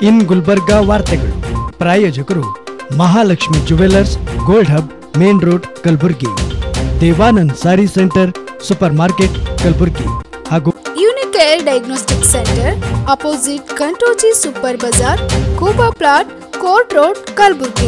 ಇನ್ ಗುಲ್ಬರ್ಗಾ ವಾರ್ತೆಗಳು ಪ್ರಾಯೋಜಕರು Mahalakshmi jewellers gold hub main road Kalaburgi Devanand sari centre super market Kalaburgi ಹಾಗೂ Unicare diagnostic centre opposite Kantoji super bazaar ಕೂಬಾ plot court road Kalaburgi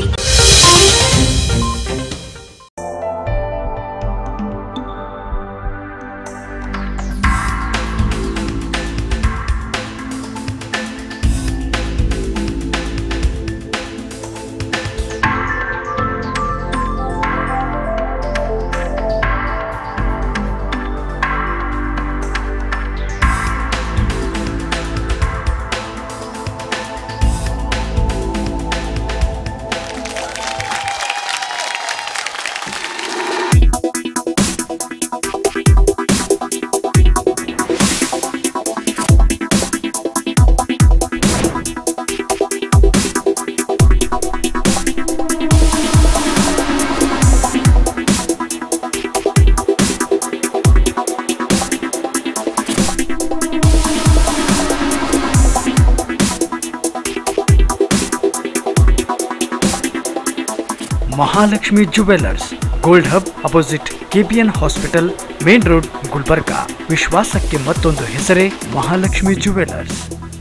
Mahalakshmi jewellers gold hub opposite K P N hospital main road Gulbarga ವಿಶ್ವಾಸಕ್ಕೆ ಮತ್ತೊಂದು ಹೆಸರೇ Mahalakshmi jewellers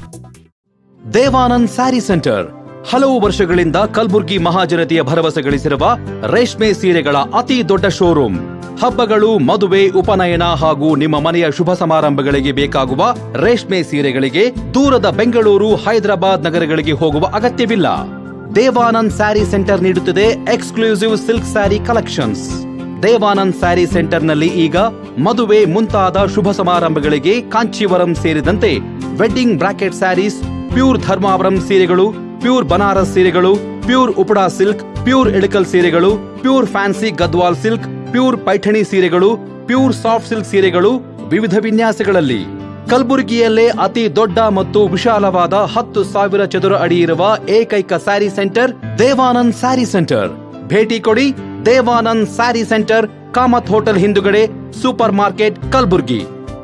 Devanand sari centre ಹಲವು ವರ್ಷಗಳಿಂದ ಕಲ್ಬುರ್ಗಿ ಮಹಾಜನತೆಯ ಭರವಸೆ ಗಳಿಸಿರುವ ರೇಷ್ಮೆ ಸೀರೆಗಳ ಅತಿ ದೊಡ್ಡ ಶೋರೂಮ್ ಹಬ್ಬಗಳು ಮದುವೆ ಉಪನಯನ ಹಾಗೂ ನಿಮ್ಮ ಮನೆಯ ಶುಭ ಸಮಾರಂಭಗಳಿಗೆ ಬೇಕಾಗುವ ರೇಷ್ಮೆ ಸೀರೆಗಳಿಗೆ ದೂರದ ಬೆಂಗಳೂರು ಹೈದರಾಬಾದ್ ನಗರಗಳಿಗೆ ಹೋಗುವ ಅಗತ್ಯವಿಲ್ಲ ದೇವಾನಂದ್ ಸ್ಯಾರಿ ಸೆಂಟರ್ ನೀಡುತ್ತಿದೆ exclusive silk sari collections Devanand sari ಸೆಂಟರ್ನಲ್ಲಿ ಈಗ ಮದುವೆ ಮುಂತಾದ ಶುಭ ಸಮಾರಂಭಗಳಿಗೆ ಕಾಂಚೀವರಂ ಸೇರಿದಂತೆ wedding brocade saris pure Dharmavaram ಸೀರೆಗಳು ಪ್ಯೂರ್ ಬನಾರಸ್ ಸೀರೆಗಳು pure Uppada silk pure Ilkal ಸೀರೆಗಳು pure fancy Gadwal silk pure Paithani ಸೀರೆಗಳು ಪ್ಯೂರ್ ಸಾಫ್ಟ್ ಸಿಲ್ಕ್ ಸೀರೆಗಳು ವಿವಿಧ ವಿನ್ಯಾಸಗಳಲ್ಲಿ ಕಲಬುರಗಿಯಲ್ಲೇ ಅತಿ ದೊಡ್ಡ ಮತ್ತು ವಿಶಾಲವಾದ ಹತ್ತು ಸಾವಿರ ಚದುರ ಅಡಿ ಇರುವ ಏಕೈಕ sari centre Devanand sari centre ಭೇಟಿ ಕೊಡಿ Devanand sari centre Kamath hotel ಹಿಂದುಗಡೆ super market Kalaburgi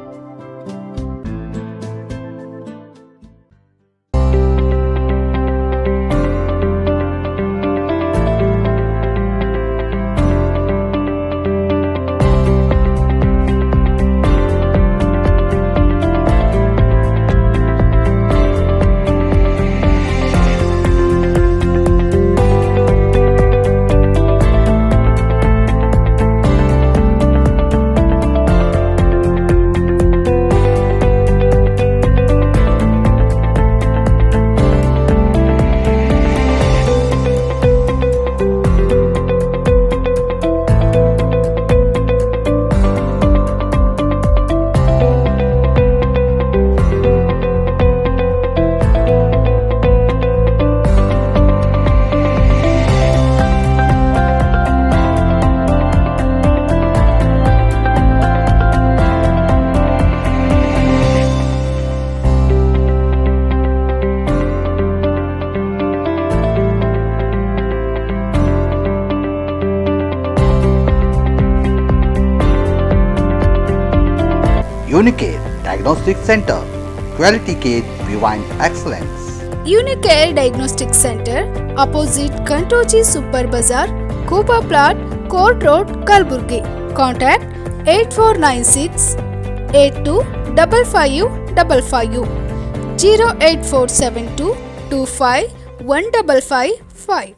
Unicare Diagnostic Center. Quality care behind excellence. Unicare diagnostic centre opposite Kantoji super bazaar ಕೂಬಾ plot court road Kalaburgi contact eight four nine six eight two double five double five zero eight four seven two two five one double five five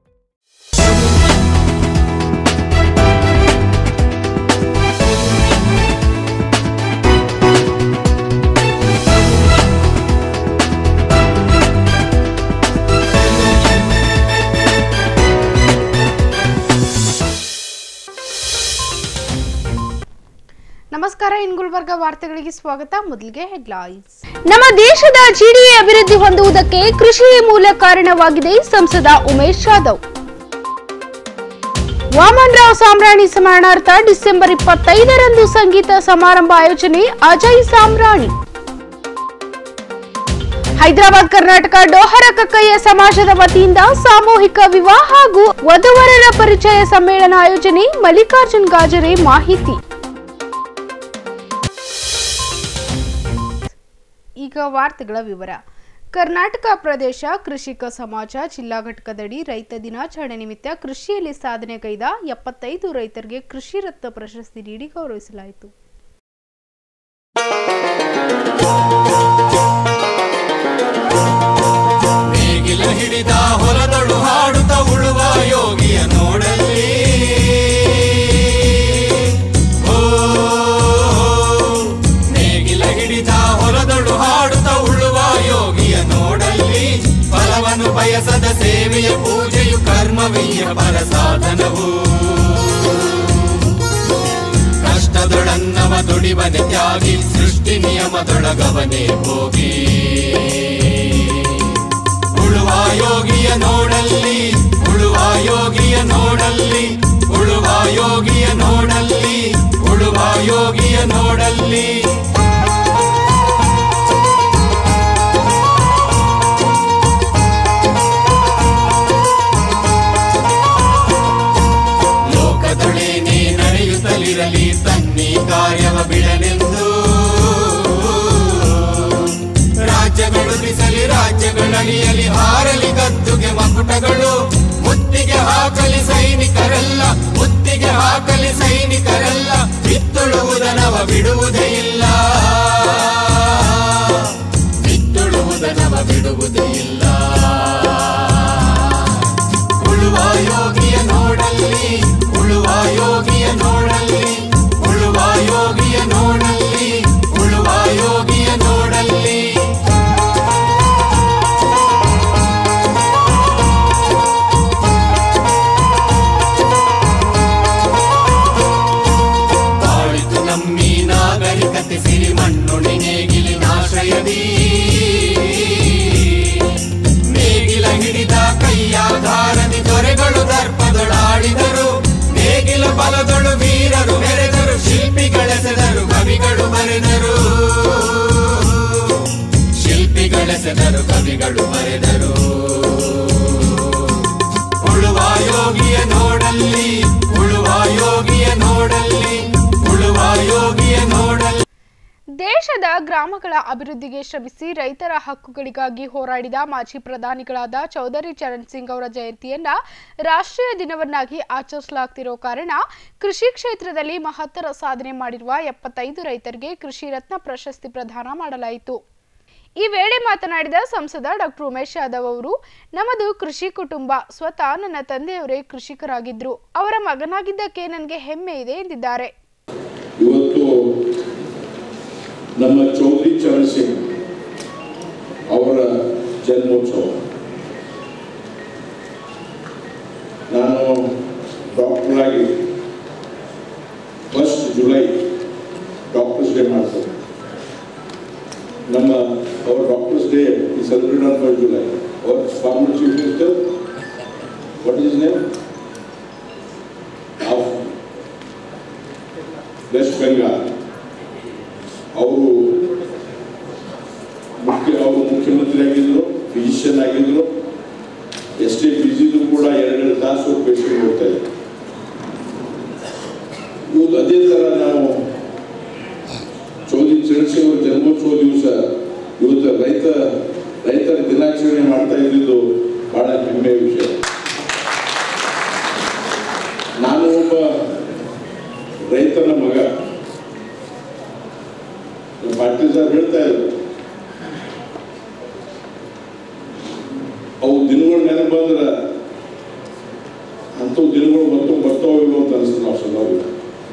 ನಮಸ್ಕಾರ in Gulbarga ವಾರ್ತೆಗಳಿಗೆ ಸ್ವಾಗತ ಮೊದಲಿಗೆ headlines ನಮ್ಮ ದೇಶದ GDA ಅಭಿವೃದ್ಧಿ ಹೊಂದುವುದಕ್ಕೆ ಕೃಷಿಯೇ ಮೂಲ ಕಾರಣವಾಗಿದೆ ಸಂಸದ ಉಮೇಶ್ ಜಾಧವ್ ವಾಮನ್ ರಾವ್ ಸಾಮ್ರಾಣಿ ಸ್ಮರಣಾರ್ಥ ಡಿಸೆಂಬರ್ ಇಪ್ಪತ್ತೈದರಂದು ಸಂಗೀತ ಸಮಾರಂಭ ಆಯೋಜನೆ ಅಜಯ್ ಸಾಮ್ರಾಣಿ ಹೈದರಾಬಾದ್ ಕರ್ನಾಟಕ ಡೋಹರ ಕಕ್ಕಯ್ಯ ಸಮಾಜದ ವತಿಯಿಂದ ಸಾಮೂಹಿಕ ವಿವಾಹ ಹಾಗೂ ವಧುವರರ ಪರಿಚಯ ಸಮ್ಮೇಳನ ಆಯೋಜನೆ ಮಲ್ಲಿಕಾರ್ಜುನ್ ಗಾಜರೆ ಮಾಹಿತಿ ಈಗ ವಾರ್ತೆಗಳ ವಿವರ ಕರ್ನಾಟಕ ಪ್ರದೇಶ ಕೃಷಿಕ ಸಮಾಜ ಜಿಲ್ಲಾ ಘಟಕದಡಿ ರೈತ ದಿನಾಚರಣೆ ನಿಮಿತ್ತ ಕೃಷಿಯಲ್ಲಿ ಸಾಧನೆಗೈದ ಎಪ್ಪತ್ತೈದು ರೈತರಿಗೆ ಕೃಷಿ ರತ್ನ ಪ್ರಶಸ್ತಿ ನೀಡಿ ಗೌರವಿಸಲಾಯಿತು ನೇಗಿಲ ಹಿಡಿದ ಹೊಲದಳು ಹಾಡುತ್ತ ಉಳುವ ಯೋಗಿಯ ನೋಡಲ್ಲಿ ಓ, ನೇಗಿಲ ಹಿಡಿದ ಹೊಲದಳು ಹಾಡುತ್ತ ಉಳುವ ಯೋಗಿಯ ನೋಡಲ್ಲಿ ಫಲವನ್ನು ಬಯಸದ ಸೇವೆಯ ಪೂಜೆಯು ಕರ್ಮವೀಯ ಪರ ಸಾಧನವು ಕಷ್ಟದೊಡನ್ನವ ದುಡಿವನೆ ತ್ಯಾಗಿ ಸೃಷ್ಟಿ ನಿಯಮದೊಳಗವನೇ ಹೋಗಿ ಉಳುವ ಯೋಗಿಯ ನೋಡಲ್ಲಿ ಉಳುವ ಯೋಗಿಯ ನೋಡಲ್ಲಿ ಉಳುವ ಯೋಗಿಯ ನೋಡಲ್ಲಿ ಉಳುವ ಯೋಗಿಯ ನೋಡಲ್ಲಿ ಲೋಕದೊಳೇನೆ ನಡೆಯುತ್ತಲಿರಲಿ ತನ್ನಿ ಕಾರ್ಯವ ಬಿಡನೆಂದು ರಾಜ್ಯಗಳು ಬಿಸಲಿ ರಾಜ್ಯಗಳಡಿಯಲಿ ಹಾರಲಿ ಗದ್ದುಗೆ ಮಕುಟಗಳು ಮುತ್ತಿಗೆ ಹಾಕಲಿ ಸೈನಿಕರೆಲ್ಲ ಮುತ್ತಿಗೆ ಹಾಕಲಿ ಸೈನಿಕರೆಲ್ಲ ಬಿತ್ತುಳುವುದನವ ಬಿಡುವುದೇ ಇಲ್ಲ ಬಿತ್ತುಳುವುದನವ ಬಿಡುವುದೇ ಇಲ್ಲ ಉಳುವ ಯೋಗಿಯ ನೋಡಲ್ಲಿ ಉಳುವ ಯೋಗಿಯ ನೋಡಲ್ಲಿ ಉಳುವ ಯೋಗಿಯ ನೋಡಲ್ಲಿ ಉಳುವ ಯೋಗಿಯ ನೋಡಲ್ಲಿ ಬಾಳಿತು ನಮ್ಮಿ ನಾಗರಿಕತೆ ಸಿರಿ ಮಣ್ಣುಣಿ ನೇಗಿಲಿನ ಆಶ್ರಯದಿ ನೇಗಿಲ ಹಿಡಿದ ಕೈಯಾಧಾರದಿ ದೊರೆಗಳು ದರ್ಪದೊಳಾಡಿದರು ನೇಗಿಲ ಬಲದೊಳು ವೀರರು ಮೆರೆದರು ಶಿಲ್ಪಿಗಳೆಸೆದರು ಕವಿಗಳು ಬರೆದರು ಶಿಲ್ಪಿಗಳೆಸೆದರು ಕವಿಗಳು ಬರೆದರು ಉಳುವ ಯೋಗಿಯ ನೋಡಲ್ಲಿ ಉಳುವ ಯೋಗಿಯ ನೋಡಲ್ಲಿ ಉಳುವ ಯೋಗಿಯ ನೋಡಲ್ಲಿ ದೇಶದ ಗ್ರಾಮಗಳ ಅಭಿವೃದ್ಧಿಗೆ ಶ್ರಮಿಸಿ ರೈತರ ಹಕ್ಕುಗಳಿಗಾಗಿ ಹೋರಾಡಿದ ಮಾಜಿ ಪ್ರಧಾನಿಗಳಾದ ಚೌಧರಿ ಚರಣ್ ಸಿಂಗ್ ಅವರ ಜಯಂತಿಯನ್ನ ರಾಷ್ಟ್ರೀಯ ದಿನವನ್ನಾಗಿ ಆಚರಿಸಲಾಗ್ತಿರೋ ಕಾರಣ ಕೃಷಿ ಕ್ಷೇತ್ರದಲ್ಲಿ ಮಹತ್ತರ ಸಾಧನೆ ಮಾಡಿರುವ ಎಪ್ಪತ್ತೈದು ರೈತರಿಗೆ ಕೃಷಿ ರತ್ನ ಪ್ರಶಸ್ತಿ ಪ್ರದಾನ ಮಾಡಲಾಯಿತು ಈ ವೇಳೆ ಮಾತನಾಡಿದ ಸಂಸದ ಡಾಕ್ಟರ್ ಉಮೇಶ್ ಯಾದವ್ ಅವರು ನಮ್ಮದು ಕೃಷಿ ಕುಟುಂಬ ಸ್ವತಃ ನನ್ನ ತಂದೆಯವರೇ ಕೃಷಿಕರಾಗಿದ್ರು ಅವರ ಮಗನಾಗಿದ್ದಕ್ಕೆ ನನಗೆ ಹೆಮ್ಮೆ ಇದೆ ಎಂದಿದ್ದಾರೆ ಇವತ್ತು ನಮ್ಮ ಚೌಧರಿ ಚರಣ್ ಸಿಂಗ್ ಅವರ ಜನ್ಮೋತ್ಸವ ನಾನು ಡಾಕ್ಟರ್ ಆಗಿ ಫಸ್ಟ್ ಜುಲೈ ಡಾಕ್ಟರ್ಸ್ ಡೇ ಮಾಡ್ತಾರೆ ನಮ್ಮ our doctors day we celebrate on first July our former chief minister what is name of West Bengal ಅವರು ಮುಖ್ಯ ಅವರು ಮುಖ್ಯಮಂತ್ರಿ ಆಗಿದ್ರು ಫಿಸಿಷಿಯನ್ ಆಗಿದ್ರು ಎಷ್ಟೇ ಬಿಸಿದ್ರು ಕೂಡ ಎರಡೆರಡು ತಾಸು ಪೇಷಂಟ್ ಹೋಗ್ತಾ ಇದ್ರು ಇವತ್ತು ಅದೇ ಥರ ನಾವು ಚೌಧರಿ ಚರಣಸಿ ಅವರ ಜನ್ಮೋತ್ಸವ ದಿವಸ ಇವತ್ತು ರೈತ ರೈತರ ದಿನಾಚರಣೆ ಮಾಡ್ತಾ ಇದ್ದಿದ್ದು ಬಹಳ ಹೆಮ್ಮೆಯ ವಿಷಯ ನಾನು ಒಬ್ಬ ರೈತನ ಮಗ ನಮ್ಮ ಪಾಟೀಲ್ ಸರ್ ಹೇಳ್ತಾ ಇದ್ರು ಅವು ದಿನಗಳು ನೆನಪು ಬಂದ್ರೆ ಅಂಥವು ದಿನಗಳು ಮತ್ತು ಬರ್ತಾವ ಇಲ್ಲೋ ಅಂತ ಅನಿಸ್ತದೆ ನಾವು ಸಣ್ಣವ್ರಿಗೆ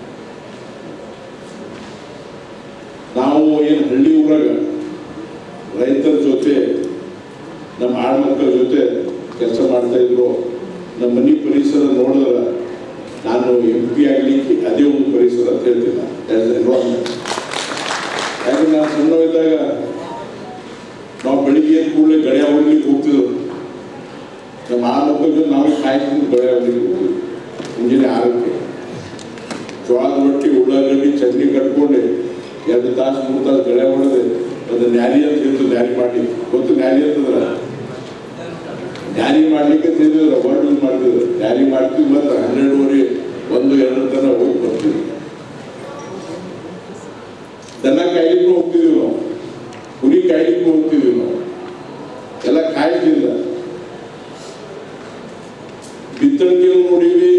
ನಾವು ಏನು ಹಳ್ಳಿ ಊರಾಗ ರೈತರ ಜೊತೆ ನಮ್ಮ ಆಳ್ಮಕ್ಕಳ ಜೊತೆ ಕೆಲಸ ಮಾಡ್ತಾ ಇದ್ರು ನಮ್ಮ ಮನೆ ಪರಿಸರ ನೋಡಿದ್ರೆ ನಾನು ಎಂ ಪಿ ಆಗಲಿಕ್ಕೆ ಅದೇ ಒಂದು ಪರಿಸರ ಅಂತ ಹೇಳ್ತೀನಿ ಆಸ್ ಎನ್ವೈರನ್ಮೆಂಟ್ ಯಾಕಂದ್ರೆ ನಾನು ಸಣ್ಣವಿದ್ದಾಗ ನಾವು ಬೆಳಿಗ್ಗೆ ಎದ್ದ ಕೂಡಲೇ ಗಳೆ ಹೊಡ್ಲಿಕ್ಕೆ ಹೋಗ್ತಿದ್ರು ನಮ್ಮ ಆ ಮಕ್ಕಳ ಜೊತೆ ನಾವು ಕಾಯ್ಕೊಂಡು ಗಳೆ ಹೊಡ್ಲಿಕ್ಕೆ ಹೋಗ್ತಿದ್ವಿ ಮುಂಜಾನೆ ಆರಕ್ಕೆ ಜೋಳದ ರೊಟ್ಟಿ ಉಳ್ಳಾಗಡ್ಡಿ ಚಟ್ನಿ ಕಟ್ಕೊಂಡು ಎರಡು ತಾಸು ಮೂರು ತಾಸು ಗಳೆ ಹೊಡೆದೆ ಒಂದು ನ್ಯಾಲಿ ಅಂತ ಇತ್ತು ನ್ಯಾಲಿ ಮಾಡಿ ಗೊತ್ತು ನ್ಯಾಲಿ ಅಂತಂದ್ರ ನ್ಯಾಲಿ ಮಾಡ್ಲಿಕ್ಕೆ ತಿಂದಿದ್ರು ವರ್ಡ್ ಯೂಸ್ ಮಾಡ್ತಿದ್ರು ನ್ಯಾಲಿ ಮಾಡ್ತೀವಿ ಮಾತ್ರ ಹನ್ನೆರಡುವರೆ ಒಂದು ಎರಡು ತನ ಹೋಗಿ ಬರ್ತೀವಿ ದನ ಕಾಯ್ಲಿಕ್ಕೂ ಹೋಗ್ತಿದ್ವಿ ನಾವು ಕುರಿ ಕಾಯ್ಲಿಕ್ಕೂ ಹೋಗ್ತಿದ್ವಿ ನಾವು ಕಾಳಜಿ ಇಲ್ಲ ಬಿತ್ತಣಿಕೆನೂ ನೋಡೀವಿ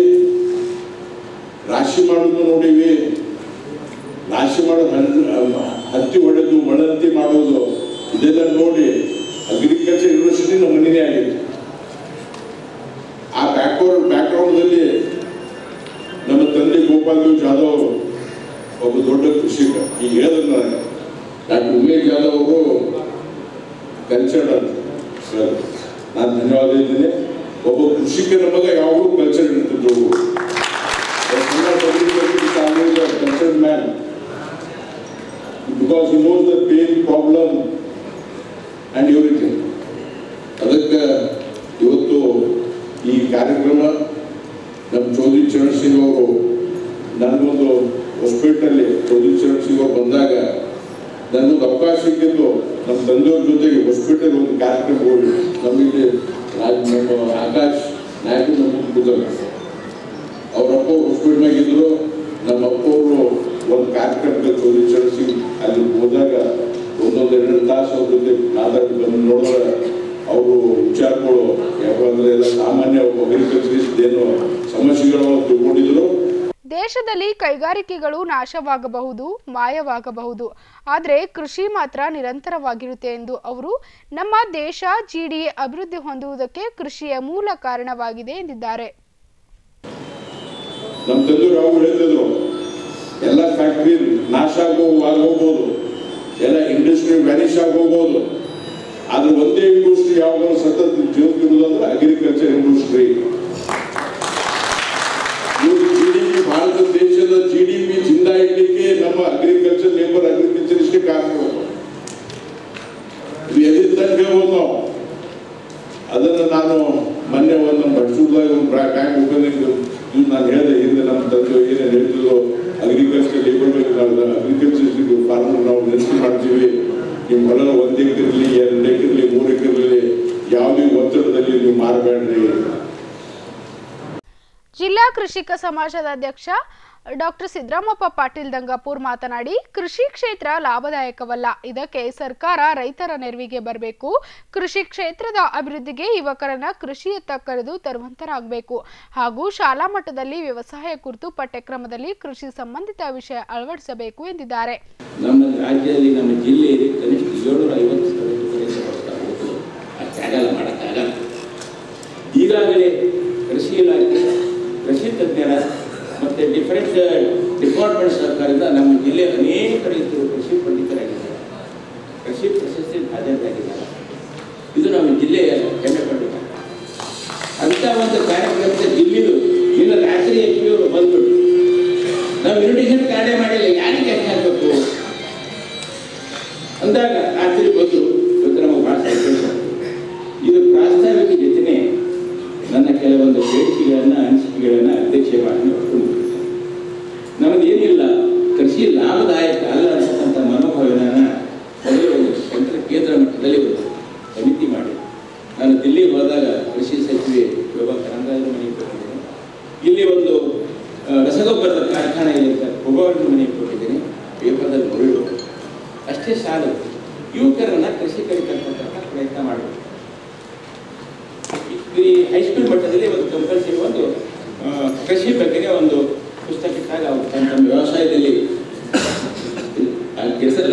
ರಾಶಿ ಮಾಡೋದು ನೋಡೀವಿ ರಾಶಿ ಮಾಡೋ ಹತ್ತಿ ಹೊಡೆದು ಮಳಂತಿ ಮಾಡೋದು ಇದೆಲ್ಲ ನೋಡಿ ಅಗ್ರಿಕಲ್ಚರ್ ಯೂನಿವರ್ಸಿಟಿ ನಮ್ಮ ಮನೆಯೇ ಆಗಿತ್ತು ಆ ಬ್ಯಾಕ್ವರ್ಡ್ ಬ್ಯಾಕ್ಗ್ರೌಂಡ್ದಲ್ಲಿ ನಮ್ಮ ತಂದೆ ಗೋಪಾಲ್ ದೇವ್ ಜಾಧವ್ ಒಬ್ಬ ದೊಡ್ಡ ಕೃಷಿಕ ಈಗ ಹೇಳಿದ್ರು ನನಗೆ ಡಾಕ್ಟರ್ ಉಮೇಶ್ ಜಾಧವ್ ಅವರು ಕಲ್ಚರ್ಡ್ ಅಂತ ಸರ್ ನಾನು ಧನ್ಯವಾದ ಇದ್ದೀನಿ ಒಬ್ಬ ಕೃಷಿಕನ ಮಗ ಯಾವಾಗಲೂ ಕಲ್ಚರ್ ಇರ್ತಿದ್ರು cultured man because he knows the pain problem and everything ಅದಕ್ಕೆ ಇವತ್ತು ಈ ಕಾರ್ಯಕ್ರಮ ನಮ್ಮ ಚೌಧರಿ ಚರಣ್ ಸಿಂಗ್ ಅವರು ನನಗೊಂದು ಹೊಸಪೇಟೆನಲ್ಲಿ ಚೌಧರಿ ಚರಣ್ ಸಿಂಗ್ ಅವರು ಬಂದಾಗ ನನಗೊಂದು ಅವಕಾಶ ಸಿಕ್ಕಿದ್ದು ನಮ್ಮ ತಂದೆಯವ್ರ ಜೊತೆಗೆ ಹೊಸಪೇಟೆಗೆ ಒಂದು ಕಾರ್ಯಕ್ರಮ ಹೋಗಿ ನಮಗೆ ರಾಜ್ ನಮ್ಮ ಆಕಾಶ್ ನಾಯಕ ನಮ್ಮ ಕೂತಲ್ಲ ಅವ್ರ ಅಪ್ಪ ಹೊಸಪೇಟ್ನಾಗ ಇದ್ರು ನಮ್ಮ ಅಪ್ಪ ಅವರು ಒಂದು ಕಾರ್ಯಕ್ರಮಕ್ಕೆ ಚೌಧರಿ ಚರಣ್ ಸಿಂಗ್ ಅಲ್ಲಿ ಹೋದಾಗ ಒಂದೊಂದು ಎರಡು ತಾಸು ಅವ್ರ ಜೊತೆ ಮಾತಾಡಿ ಬಂದು ನೋಡಿದ್ರೆ ಅವರು ವಿಚಾರಗಳು ಯಾಕಂದ್ರೆ ಎಲ್ಲ ಸಾಮಾನ್ಯ ಒಬ್ಬ ಅಗ್ರಿಕಲ್ಚರಿಸ್ಟ್ ಏನೋ ಸಮಸ್ಯೆಗಳು ಅವ್ರು ತಿಳ್ಕೊಂಡಿದ್ರು ದೇಶದಲ್ಲಿ ಕೈಗಾರಿಕೆಗಳು ನಾಶವಾಗಬಹುದು ಮಾಯವಾಗಬಹುದು ಆದರೆ ಕೃಷಿ ಮಾತ್ರ ನಿರಂತರವಾಗಿರುತ್ತೆ ಎಂದು ಅವರು ನಮ್ಮ ದೇಶ ಜಿಡಿಎ ಅಭಿವೃದ್ಧಿ ಹೊಂದುವುದಕ್ಕೆ ಕೃಷಿಯ ಮೂಲ ಕಾರಣವಾಗಿದೆ ಎಂದಿದ್ದಾರೆ ನಮ್ಮ ತಂದೆಯವರು ಯಾವಾಗ ಹೇಳ್ತಿದ್ರು ಎಲ್ಲ ಫ್ಯಾಕ್ಟ್ರಿ ನಾಶ ಆಗೋ ಆಗೋಗ್ಬೋದು ಎಲ್ಲ ಇಂಡಸ್ಟ್ರಿ ವ್ಯಾನಿಷ್ ಆಗೋಗ್ಬೋದು ಆದ್ರೆ ಒಂದೇ ಇಂಡಸ್ಟ್ರಿ ಯಾವಾಗ ಸತತ ಜೀವನಕ್ಕಿರೋದು ಅಂದ್ರೆ agriculture industry G D P Bharat ದೇಶದ ಜಿ ಡಿ ಪಿ ಜಿಂದ ಇಡ್ಲಿಕ್ಕೆ ನಮ್ಮ ಅಗ್ರಿಕಲ್ಚರ್ ಲೇಬರ್ ಅಗ್ರಿಕಲ್ಚರಿಸ್ಟೇ ಕಾರಣ ಇದು ಎಲ್ಲಿದ್ದಂಗೆ ಹೇಳ್ಬೋದು ನಾವು ಅದನ್ನು ನಾನು ಮೊನ್ನೆ ಒಂದು ನಮ್ಮ ಬಡ್ಸೂರ್ದಾಗ ಒಂದು ಬ್ಯಾಂಕ್ ಓಪನಿಂಗ್ ಇದು ನಾನು ಹೇಳಿದೆ ಹಿಂದೆ ನಮ್ಮ ತಂದೆ ಏನೇನು ಹೇಳ್ತಿದ್ರು ಅಗ್ರಿಕಲ್ಚರ್ ಲೇಬರ್ ಅಗ್ರಿಕಲ್ಚರ್ ಫಾರ್ಮರ್ ನಾವು ನಿಲ್ಸಿ ಮಾಡ್ತೀವಿ ನಿಮ್ಮ ಹೊಲ ಒಂದು ಎಕರೆ ಎರಡು ಎಕರೆ ಮೂರು ಎಕರೆ ಯಾವುದೇ ಒತ್ತಡದಲ್ಲಿ ನೀವು ಮಾರಬೇಡ್ರಿ ಜಿಲ್ಲಾ ಕೃಷಿಕ ಸಮಾಜದ ಅಧ್ಯಕ್ಷ ಡಾಕ್ಟರ್ ಸಿದ್ದರಾಮಪ್ಪ ಪಾಟೀಲ್ ದಂಗಾಪುರ್ ಮಾತನಾಡಿ ಕೃಷಿ ಕ್ಷೇತ್ರ ಲಾಭದಾಯಕವಲ್ಲ ಇದಕ್ಕೆ ಸರ್ಕಾರ ರೈತರ ನೆರವಿಗೆ ಬರಬೇಕು ಕೃಷಿ ಕ್ಷೇತ್ರದ ಅಭಿವೃದ್ಧಿಗೆ ಯುವಕರನ್ನ ಕೃಷಿಯತ್ತ ಕರೆದು ತರುವಂತರಾಗಬೇಕು ಹಾಗೂ ಶಾಲಾ ಮಟ್ಟದಲ್ಲಿ ವ್ಯವಸಾಯ ಕುರಿತು ಪಠ್ಯಕ್ರಮದಲ್ಲಿ ಕೃಷಿ ಸಂಬಂಧಿತ ವಿಷಯ ಅಳವಡಿಸಬೇಕು ಎಂದಿದ್ದಾರೆ ನಮ್ಮ ರಾಜ್ಯದಲ್ಲಿ ನಮ್ಮ ಜಿಲ್ಲೆಯಲ್ಲಿ ಕನಿಷ್ಠ ಏಳ್ನೂರ ಐವತ್ತು ತರಗತಿ ಪರೀಕ್ಷೆ ಮಾಡ್ತಾ ಹೋಗ್ತದೆ ಅಷ್ಟಾಗಲ್ಲ ಮಾಡೋಕ್ಕಾಗಲ್ಲ ಈಗಾಗಲೇ ಕೃಷಿ ಇಲಾಖೆ ಕೃಷಿ ತಜ್ಞರ ಮತ್ತು ಡಿಫರೆಂಟ್ ಡಿಪಾರ್ಟ್ಮೆಂಟ್ ಸರ್ಕಾರದಿಂದ ನಮ್ಮ ಜಿಲ್ಲೆ ಅನೇಕ ರೈತರು ಕೃಷಿ ಪಂಡಿತರಾಗಿದ್ದಾರೆ ಕೃಷಿ ಪ್ರಶಸ್ತಿ ಭಾಜನರಾಗಿದ್ದಾರೆ ಇದು ನಮ್ಮ ಜಿಲ್ಲೆಯ ಹೆಮ್ಮೆ ಪಟ್ಟಿದ್ದಾರೆ ಅಂತ ಒಂದು ಕಾರ್ಯಕ್ರಮದ ಜಿಲ್ಲೆದು ಇನ್ನು ರಾತ್ರಿ ಎಚ್ ಅವರು ಬಂದ್ಬಿಟ್ಟು ನಾವು ಇನ್ವಿಟೇಷನ್ ಕಾರ್ಡೇ ಮಾಡಿಲ್ಲ ಯಾರಿಗೆ ಹೆಚ್ಚಾಗಬೇಕು ಅಂದಾಗ ರಾತ್ರಿ ಬಂದು ಇವತ್ತು ನಮಗೆ ಭಾಳ ಸಂತೋಷ ಇದು ಪ್ರಾಸ್ತಾವಿಕ ಜೊತೆನೆ ನನ್ನ ಕೆಲವೊಂದು ಬೇಡಿಕೆಗಳನ್ನು ಅನಿಸಿಕೆಗಳನ್ನು ಅಧ್ಯಕ್ಷೆ ಮಾಡಿ ಒಪ್ಪಿಕೊಂಡಿರ್ತಾರೆ ನಮ್ಮದು ಏನಿಲ್ಲ ಕೃಷಿ ಲಾಭದಾಯಕ ಅಲ್ಲ ಅಂತಕ್ಕಂಥ ಮನೋಭಾವನೆಯನ್ನು ಮೊದಲು ಒಂದು ಯಂತ್ರ ಕೇಂದ್ರ ಮಟ್ಟದಲ್ಲಿ ಒಂದು ಸಮಿತಿ ಮಾಡಿ ನಾನು ದಿಲ್ಲಿಗೆ ಹೋದಾಗ ಕೃಷಿ ಸಚಿವೆ ಶೋಭಾ ಕರಂದಾಜರ ಮನೆಗೆ ಕೊಟ್ಟಿದ್ದೇನೆ ಇಲ್ಲಿ ಒಂದು ಆ, ರಸಗೊಬ್ಬರದ ಕಾರ್ಖಾನೆ ಇದೆ ಅಂತ ಒಬ್ಬರನ್ನು ಮನೆಗೆ ಕೊಟ್ಟಿದ್ದೇನೆ ಪೇಪರ್ದಲ್ಲಿ ನೋಡಿದ್ರು ಅಷ್ಟೇ ಸಾಲು ಯುವಕರನ್ನ ಕೃಷಿಕರಿಗೆ ತರ್ತಕ್ಕಂಥ ಪ್ರಯತ್ನ ಮಾಡಬೇಕು ಈ ಹೈಸ್ಕೂಲ್ ಮಟ್ಟದಲ್ಲಿ ಒಂದು ಕಂಪಲ್ಸರಿ ಒಂದು ಆ, ಕೃಷಿ ಬಗ್ಗೆ ಒಂದು ಪುಸ್ತಕ ಇಟ್ಟಾಗ ಅವ್ರು ತಮ್ಮ ತಮ್ಮ ವ್ಯವಸಾಯದಲ್ಲಿ ಕೆಲಸಲ್ಲ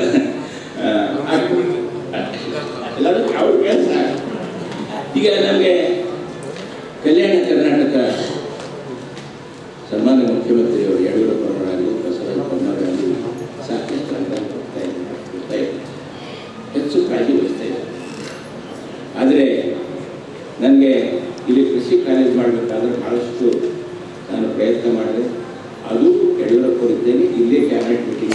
ಎಲ್ಲರೂ ಅವ್ರ ಕೆಲಸ ಈಗ ನಮಗೆ ಕಲ್ಯಾಣ ಕರ್ನಾಟಕ ಸನ್ಮಾನ್ಯ ಮುಖ್ಯಮಂತ್ರಿಯವರು ಯಡಿಯೂರಪ್ಪನವರಾಗಲಿ ಬಸವರಾಜ ಬೊಮ್ಮಾಯಿಯವರಾಗಲಿ ಸಾಕಷ್ಟು ಅನುದಾನ ಕೊಡ್ತಾ ಇದ್ದಾರೆ ಕೊಡ್ತಾ ಇದ್ದಾರೆ ಹೆಚ್ಚು ಕಾಳಜಿ ವಹಿಸ್ತಾ ಇದ್ದಾರೆ ಆದರೆ ನನಗೆ ಇಲ್ಲಿ ಕೃಷಿ ಕಾಲೇಜ್ ಮಾಡಬೇಕಾದ್ರೆ ಭಾಳಷ್ಟು ನಾನು ಪ್ರಯತ್ನ ಮಾಡಿದೆ ಅದು ಯಡಿಯೂರಪ್ಪರಿದ್ದೇನೆ ಇಲ್ಲೇ ಕ್ಯಾಬಿನೆಟ್ ಮೀಟಿಂಗ್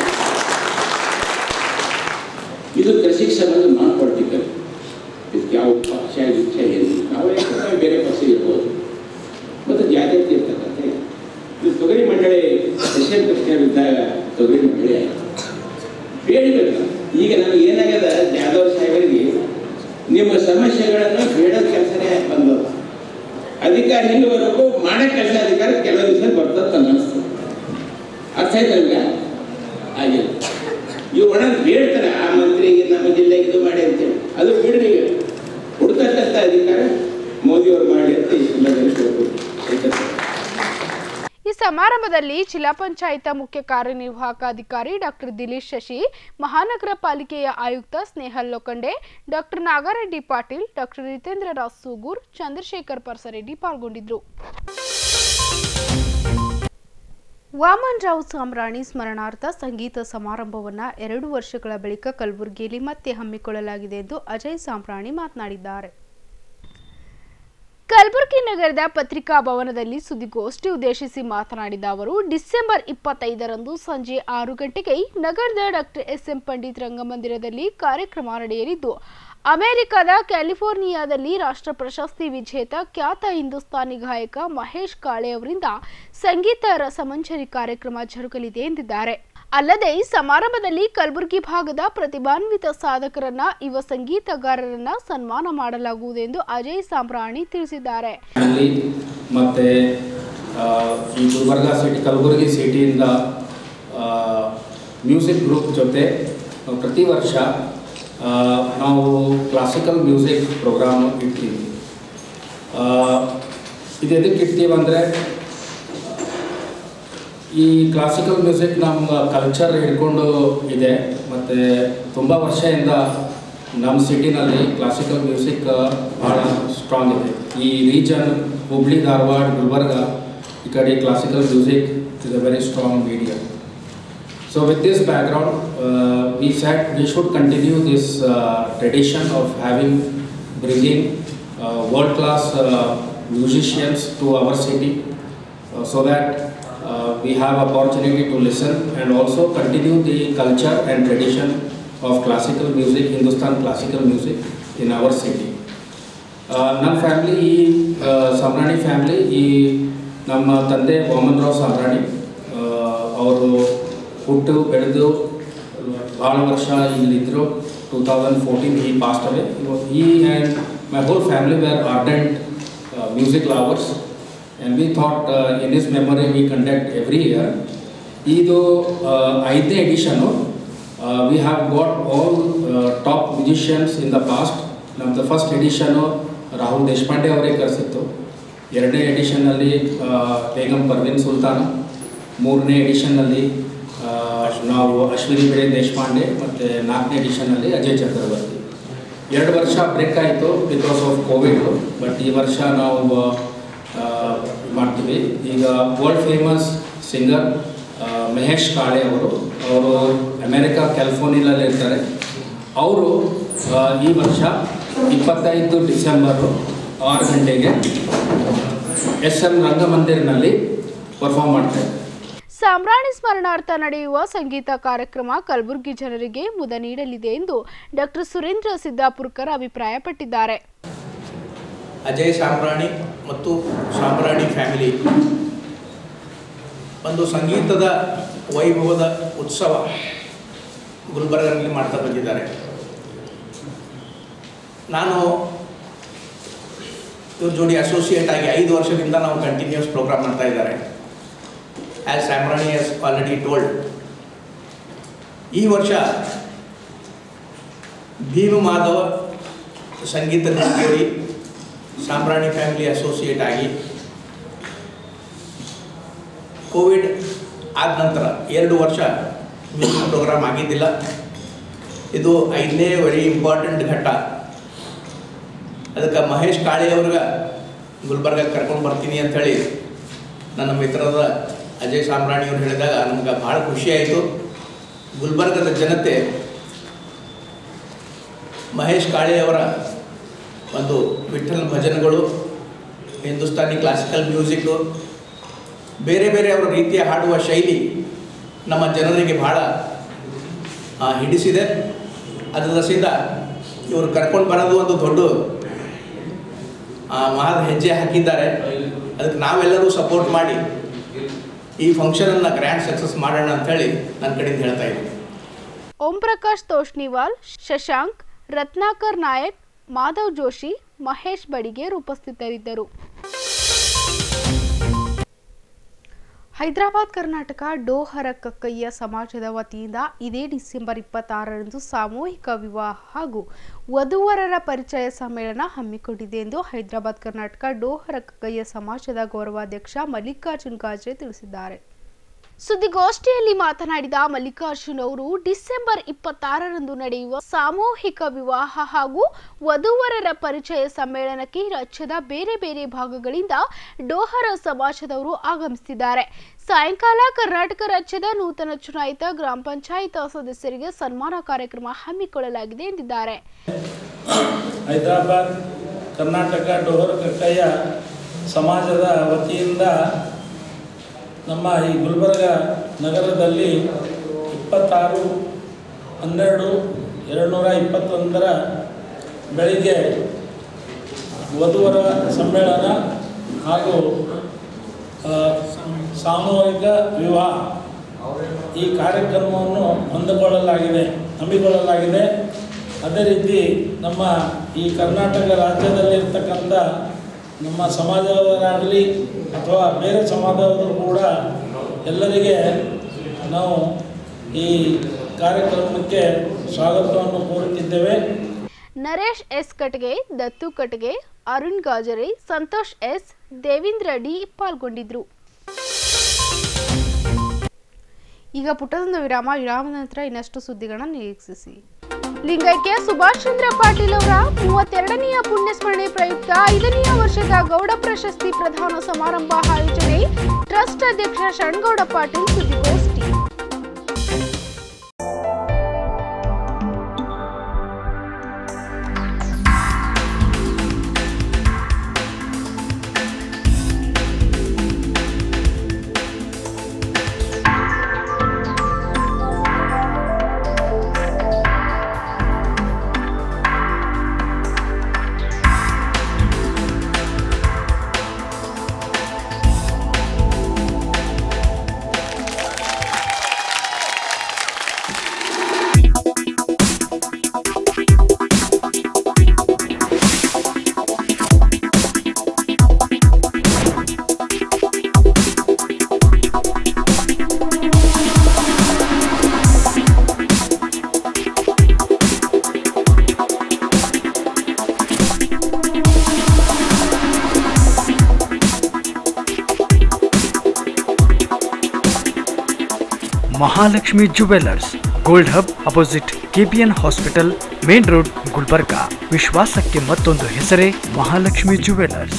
ಇದು ಕೃಷಿಗೆ ಸಂಬಂಧ ನಾನ್ ಪೊಲಿಟಿಕಲ್ ಇದಕ್ಕೆ ಯಾವ ಪಕ್ಷ ಇಚ್ಛೆ ಏನು ನಾವು ಯಾಕಂದ್ರೆ ಬೇರೆ ಪಕ್ಷ ಇರ್ಬೋದು ಮತ್ತು ಜಾಗೃತಿ ಇರ್ತಕ್ಕಂಥ ಇದು ತೊಗರಿ ಮಂಡಳಿ ಸಸ್ಯ ಕೃಷ್ಣರಿದ್ದಾಗ ತೊಗರಿ ಮಂಡಳಿ ಆಯಿತು ಬೇಡಬೇಕು ಈಗ ನಮಗೆ ಏನಾಗ್ಯದ ಜಾಧವ್ ಸಾಹೇಬರಿಗೆ ನಿಮ್ಮ ಸಮಸ್ಯೆಗಳನ್ನು ಬೇಡೋ ಕೆಲಸನೇ ಬಂದದ ಅಧಿಕಾರ ಹಿಂಗವರೆಗೂ ಮಾಡೋ ಕೆಲಸ ಅಧಿಕಾರ ಕೆಲವು ದಿವಸ ಬರ್ತದೆ ಅಂತ ಅನಿಸ್ತದೆ ಅರ್ಥ ಆಯ್ತು ನಿಮ್ಗೆ ಆಗಿಲ್ಲ ಇವು ಒಣ ಬೇಡ್ತಾರೆ ಆ ಮಂತ್ರಿಗೆ ನಮ್ಮ ಜಿಲ್ಲೆಗೆ ಇದು ಮಾಡಿ ಅಂತೇಳಿ ಅದು ಬಿಡ್ರಿ ಈಗ ಹುಡುಗ ಸಮಾರಂಭದಲ್ಲಿ ಜಿಲ್ಲಾ ಪಂಚಾಯತ ಮುಖ್ಯ ಕಾರ್ಯನಿರ್ವಾಹಕ ಅಧಿಕಾರಿ ಡಾಕ್ಟರ್ ದಿಲೀಶ್ ಶಶಿ ಮಹಾನಗರ ಪಾಲಿಕೆಯ ಆಯುಕ್ತ ಸ್ನೇಹಲ್ ಲೋಖಂಡೆ ಡಾಕ್ಟರ್ ನಾಗಾರೆಡ್ಡಿ ಪಾಟೀಲ್ ಡಾಕ್ಟರ್ ರಿತೇಂದ್ರ ರಾವ್ ಸೂಗೂರ್ ಚಂದ್ರಶೇಖರ್ ಪರ್ಸರೆಡ್ಡಿ ಪಾಲ್ಗೊಂಡಿದ್ರು ವಾಮನ್ ರಾವ್ ಸಾಮ್ರಾಣಿ ಸ್ಮರಣಾರ್ಥ ಸಂಗೀತ ಸಮಾರಂಭವನ್ನು ಎರಡು ವರ್ಷಗಳ ಬಳಿಕ ಕಲಬುರಗಿಯಲ್ಲಿ ಮತ್ತೆ ಹಮ್ಮಿಕೊಳ್ಳಲಾಗಿದೆ ಎಂದು ಅಜಯ್ ಸಾಂಬ್ರಾಣಿ ಮಾತನಾಡಿದ್ದಾರೆ ಕಲಬುರಗಿ ನಗರದ ಪತ್ರಿಕಾ ಭವನದಲ್ಲಿ ಸುದ್ದಿಗೋಷ್ಠಿ ಉದ್ದೇಶಿಸಿ ಮಾತನಾಡಿದ ಅವರು ಡಿಸೆಂಬರ್ ಇಪ್ಪತ್ತೈದರಂದು ಸಂಜೆ ಆರು ಗಂಟೆಗೆ ನಗರದ ಡಾಕ್ಟರ್ ಎಸ್ ಎಂ ಪಂಡಿತ್ ರಂಗಮಂದಿರದಲ್ಲಿ ಕಾರ್ಯಕ್ರಮ ನಡೆಯಲಿದ್ದು ಅಮೆರಿಕದ ಕ್ಯಾಲಿಫೋರ್ನಿಯಾದಲ್ಲಿ ರಾಷ್ಟ್ರ ಪ್ರಶಸ್ತಿ ವಿಜೇತ ಖ್ಯಾತ ಹಿಂದೂಸ್ತಾನಿ ಗಾಯಕ ಮಹೇಶ್ ಕಾಳೆ ಅವರಿಂದ ಸಂಗೀತ ರಸಮಂಜರಿ ಕಾರ್ಯಕ್ರಮ ಜರುಗಲಿದೆ ಎಂದಿದ್ದಾರೆ ಅಲ್ಲದೆ ಸಮಾರಂಭದಲ್ಲಿ ಕಲಬುರಗಿ ಭಾಗದ ಪ್ರತಿಭಾನ್ವಿತ ಸಾಧಕರನ್ನ ಯುವ ಸಂಗೀತಗಾರರನ್ನ ಸನ್ಮಾನ ಮಾಡಲಾಗುವುದು ಎಂದು ಅಜಯ್ ಸಾಂಬ್ರಾಣಿ ತಿಳಿಸಿದ್ದಾರೆ ಅಲ್ಲಿ ಮತ್ತು ಈ ಗುಲ್ಬರ್ಗಾ ಸಿಟಿ ಕಲಬುರಗಿ ಸಿಟಿಯಿಂದ ಮ್ಯೂಸಿಕ್ ಗ್ರೂಪ್ ಜೊತೆ ನಾವು ಪ್ರತಿ ವರ್ಷ ಆ, ನಾವು ಕ್ಲಾಸಿಕಲ್ ಮ್ಯೂಸಿಕ್ ಪ್ರೋಗ್ರಾಮ್ ಇಡ್ತೀವಿ ಆ, ಇದು ಎದಕ್ಕೆ ಇಡ್ತೀವಿ ಅಂದರೆ ಈ ಕ್ಲಾಸಿಕಲ್ ಮ್ಯೂಸಿಕ್ ನಮ್ಮ ಕಲ್ಚರ್ ಹಿಡ್ಕೊಂಡು ಇದೆ ಮತ್ತು ತುಂಬ ವರ್ಷದಿಂದ ನಮ್ಮ ಸಿಟಿನಲ್ಲಿ ಕ್ಲಾಸಿಕಲ್ ಮ್ಯೂಸಿಕ್ ಭಾಳ ಸ್ಟ್ರಾಂಗ್ ಇದೆ ಈ ರೀಜನ್ ಹುಬ್ಳಿ ಧಾರವಾಡ ಗುಲ್ಬರ್ಗ ಈ ಕಡೆ classical music is a very strong media So with this background, uh, we said we should continue this uh, tradition of having, bringing uh, world-class uh, musicians to our city uh, so that uh, we have opportunity to listen and also continue the culture and tradition of classical music, Hindustan classical music in our city. Uh, ನಮ್ಮ family ಈ Samrani family ಈ ನಮ್ಮ ತಂದೆ ವಾಮನ್ ರಾವ್ ಸಾಮ್ರಾಣಿ ಅವರು ಹುಟ್ಟು ಬೆಳೆದು ಭಾಳ ವರ್ಷ ಇಲ್ಲಿದ್ದರು two thousand fourteen he passed away ಈ and my whole family were ardent music lovers and we thought in his memory we conduct every year ಇದು ಐದನೇ ಎಡಿಷನು we have got all top musicians in the past ನಮ್ಮದು first ಎಡಿಷನು ರಾಹುಲ್ ದೇಶಪಾಂಡೆ ಅವರೇ ಕರೆಸಿತ್ತು ಎರಡನೇ ಎಡಿಷನ್ನಲ್ಲಿ ಬೇಗಂ ಪರ್ವೀನ್ ಸುಲ್ತಾನ್ ಮೂರನೇ ಎಡಿಷನ್ನಲ್ಲಿ ಆ, ನಾವು ಅಶ್ವಿನಿ ಬೆಳೆ ದೇಶಪಾಂಡೆ ಮತ್ತು ನಾಲ್ಕನೇ ಎಡಿಷನ್ನಲ್ಲಿ ಅಜಯ್ ಚಕ್ರವರ್ತಿ ಎರಡು ವರ್ಷ ಬ್ರೇಕ್ ಆಯಿತು ಬಿಕಾಸ್ ಆಫ್ ಕೋವಿಡ್ ಬಟ್ ಈ ವರ್ಷ ನಾವು ಆ, ಮಾಡ್ತೀವಿ ಈಗ world famous singer Mahesh Kale ಅವರು ಅವರು ಅಮೆರಿಕ ಕ್ಯಾಲಿಫೋರ್ನಿಯಲ್ಲಿ ಇರ್ತಾರೆ ಅವರು ಆ, ಈ ವರ್ಷ ಇಪ್ಪತ್ತೈದು ಡಿಸೆಂಬರು ಆರು ಗಂಟೆಗೆ ಎಸ್ ಎಂ ರಂಗಮಂದಿರ್ನಲ್ಲಿ ಪರ್ಫಾರ್ಮ್ ಮಾಡ್ತಾರೆ ಸಾಮ್ರಾಣಿ ಸ್ಮರಣಾರ್ಥ ನಡೆಯುವ ಸಂಗೀತ ಕಾರ್ಯಕ್ರಮ ಕಲಬುರಗಿ ಜನರಿಗೆ ಮುದ ನೀಡಲಿದೆ ಎಂದು ಡಾಕ್ಟರ್ ಸುರೇಂದ್ರ ಸಿದ್ದಾಪುರ್ಕರ್ ಅಭಿಪ್ರಾಯಪಟ್ಟಿದ್ದಾರೆ ಅಜಯ್ ಸಾಂಬ್ರಾಣಿ ಮತ್ತು ಸಾಂಬ್ರಾಣಿ ಫ್ಯಾಮಿಲಿ ಒಂದು ಸಂಗೀತದ ವೈಭವದ ಉತ್ಸವ ಗುಲ್ಬರ್ಗನಲ್ಲಿ ಮಾಡ್ತಾ ಬಂದಿದ್ದಾರೆ ನಾನು ಇವ್ರ ಜೋಡಿ ಅಸೋಸಿಯೇಟ್ ಆಗಿ ಐದು ವರ್ಷದಿಂದ ನಾವು ಕಂಟಿನ್ಯೂಸ್ ಪ್ರೋಗ್ರಾಮ್ ಮಾಡ್ತಾ ಇದ್ದಾರೆ as Samrani as already told ಈ ವರ್ಷ ಭೀಮ ಮಾಧವ ಸಂಗೀತ ಜೋಡಿ ಸಾಂಬ್ರಾಣಿ ಫ್ಯಾಮಿಲಿ ಅಸೋಸಿಯೇಟ್ ಆಗಿ ಕೋವಿಡ್ ಆದ ನಂತರ ಎರಡು ವರ್ಷ ಮ್ಯೂಸಿಕ್ ಪ್ರೋಗ್ರಾಮ್ ಆಗಿದ್ದಿಲ್ಲ ಇದು ಐದನೇ ವೆರಿ ಇಂಪಾರ್ಟೆಂಟ್ ಘಟ್ಟ ಅದಕ್ಕೆ ಮಹೇಶ್ ಕಾಳೆ ಅವ್ರಿಗೆ ಗುಲ್ಬರ್ಗಕ್ಕೆ ಕರ್ಕೊಂಡು ಬರ್ತೀನಿ ಅಂಥೇಳಿ ನನ್ನ ಮಿತ್ರರ ಅಜಯ್ ಸಾಂಬ್ರಾಣಿ ಅವ್ರು ಹೇಳಿದಾಗ ನಮ್ಗೆ ಭಾಳ ಖುಷಿ ಆಯಿತು ಗುಲ್ಬರ್ಗದ ಜನತೆ ಮಹೇಶ್ ಕಾಳೆ ಅವರ ಒಂದು ವಿಠಲ್ ಭಜನೆಗಳು ಹಿಂದೂಸ್ತಾನಿ ಕ್ಲಾಸಿಕಲ್ ಮ್ಯೂಸಿಕ್ಕು ಬೇರೆ ಬೇರೆ ಅವರ ರೀತಿಯ ಹಾಡುವ ಶೈಲಿ ನಮ್ಮ ಜನರಿಗೆ ಭಾಳ ಆ, ಹಿಡಿಸಿದೆ ಅದರ ದಸಿಂದ ಇವರು ಕರ್ಕೊಂಡು ಬರೋದು ಒಂದು ದೊಡ್ಡ ಆ, ಮಹಾ ಹೆಜ್ಜೆ ಹಾಕಿದ್ದಾರೆ ಅದಕ್ಕೆ ನಾವೆಲ್ಲರೂ ಸಪೋರ್ಟ್ ಮಾಡಿ ಈ ಫಂಕ್ಷನನ್ನು ಗ್ರ್ಯಾಂಡ್ ಸಕ್ಸಸ್ ಮಾಡೋಣ ಅಂಥೇಳಿ ನನ್ನ ಕಡೆಯಿಂದ ಹೇಳ್ತಾ ಇದ್ದೀನಿ ಓಂ ಪ್ರಕಾಶ್ ತೋಷ್ನಿವಾಲ್ ಶಶಾಂಕ್ ರತ್ನಾಕರ್ ನಾಯಕ್ ಮಾಧವ್ ಜೋಶಿ ಮಹೇಶ್ ಬಡಿಗೇರ್ ಉಪಸ್ಥಿತರಿದ್ದರು ಹೈದರಾಬಾದ್ ಕರ್ನಾಟಕ ಡೋಹರ ಕಕ್ಕಯ್ಯ ಸಮಾಜದ ವತಿಯಿಂದ ಇದೇ ಡಿಸೆಂಬರ್ ಇಪ್ಪತ್ತಾರರಂದು ಸಾಮೂಹಿಕ ವಿವಾಹ ಹಾಗೂ ವಧುವರರ ಪರಿಚಯ ಸಮ್ಮೇಳನ ಹಮ್ಮಿಕೊಂಡಿದೆ ಎಂದು ಹೈದರಾಬಾದ್ ಕರ್ನಾಟಕ ಡೋಹರ ಕಕ್ಕಯ್ಯ ಸಮಾಜದ ಗೌರವಾಧ್ಯಕ್ಷ ಮಲ್ಲಿಕಾರ್ಜುನ್ ಗಾಜ್ರೆ ತಿಳಿಸಿದ್ದಾರೆ ಸುದ್ದಿಗೋಷ್ಠಿಯಲ್ಲಿ ಮಾತನಾಡಿದ ಮಲ್ಲಿಕಾರ್ಜುನ್ ಅವರು ಡಿಸೆಂಬರ್ ಇಪ್ಪತ್ತಾರರಂದು ನಡೆಯುವ ಸಾಮೂಹಿಕ ವಿವಾಹ ಹಾಗೂ ವಧುವರರ ಪರಿಚಯ ಸಮ್ಮೇಳನಕ್ಕೆ ರಾಜ್ಯದ ಬೇರೆ ಬೇರೆ ಭಾಗಗಳಿಂದ ಡೋಹರ ಸಮಾಜದವರು ಆಗಮಿಸಿದ್ದಾರೆ ಸಾಯಂಕಾಲ ಕರ್ನಾಟಕ ರಾಜ್ಯದ ನೂತನ ಚುನಾಯಿತ ಗ್ರಾಮ ಪಂಚಾಯತ್ ಸದಸ್ಯರಿಗೆ ಸನ್ಮಾನ ಕಾರ್ಯಕ್ರಮ ಹಮ್ಮಿಕೊಳ್ಳಲಾಗಿದೆ ಎಂದಿದ್ದಾರೆ ಹೈದರಾಬಾದ್ ಕರ್ನಾಟಕ ಡೋಹರ್ ಕಕ್ಕಯ್ಯ ಸಮಾಜದ ವತಿಯಿಂದ ನಮ್ಮ ಈ ಗುಲ್ಬರ್ಗ ನಗರದಲ್ಲಿ ಇಪ್ಪತ್ತಾರು ಹನ್ನೆರಡು ಎರಡು ನೂರ ಇಪ್ಪತ್ತೊಂದರ ಬೆಳಿಗ್ಗೆ ವಧುವರ ಸಮ್ಮೇಳನ ಹಾಗೂ ಆ, ಸಾಮೂಹಿಕ ವಿವಾಹ ಈ ಕಾರ್ಯಕ್ರಮವನ್ನು ಹೊಂದಿಕೊಳ್ಳಲಾಗಿದೆ ಹಮ್ಮಿಕೊಳ್ಳಲಾಗಿದೆ ಅದೇ ರೀತಿ ನಮ್ಮ ಈ ಕರ್ನಾಟಕ ರಾಜ್ಯದಲ್ಲಿರ್ತಕ್ಕಂಥ ನಮ್ಮ ಸಮಾಜದವರಾಗಲಿ ಅಥವಾ ಬೇರೆ ಸಮಾಜದವರು ಕೂಡ ಎಲ್ಲರಿಗೆ ನಾವು ಈ ಕಾರ್ಯಕ್ರಮಕ್ಕೆ ಸ್ವಾಗತವನ್ನು ಕೋರುತ್ತಿದ್ದೇವೆ Naresh S Katge Dattu Katge Arun Gajare Santosh S Devendra D ಪಾಲ್ಗೊಂಡಿದ್ರು ಈಗ ಪುಟ್ಟದೊಂದು ವಿರಾಮ ವಿರಾಮದ ನಂತರ ಇನ್ನಷ್ಟು ಸುದ್ದಿಗಳನ್ನ ನಿರೀಕ್ಷಿಸಿ ಲಿಂಗೈಕ್ಯ ಸುಭಾಷ್ ಚಂದ್ರ ಪಾಟೀಲ್ ಅವರ ಮೂವತ್ತೆರಡನೆಯ ಪುಣ್ಯಸ್ಮರಣೆ ಪ್ರಯುಕ್ತ ಐದನೆಯ ವರ್ಷದ ಗೌಡ ಪ್ರಶಸ್ತಿ ಪ್ರದಾನ ಸಮಾರಂಭ ಆಯೋಜನೆ ಟ್ರಸ್ಟ್ ಅಧ್ಯಕ್ಷ ಶರಣಗೌಡ ಪಾಟೀಲ್ ಸುದ್ದಿಗೋಷ್ಠಿ Mahalakshmi jewellers gold hub opposite K P N hospital main road Gulbarga ವಿಶ್ವಾಸಕ್ಕೆ ಮತ್ತೊಂದು ಹೆಸರೇ Mahalakshmi jewellers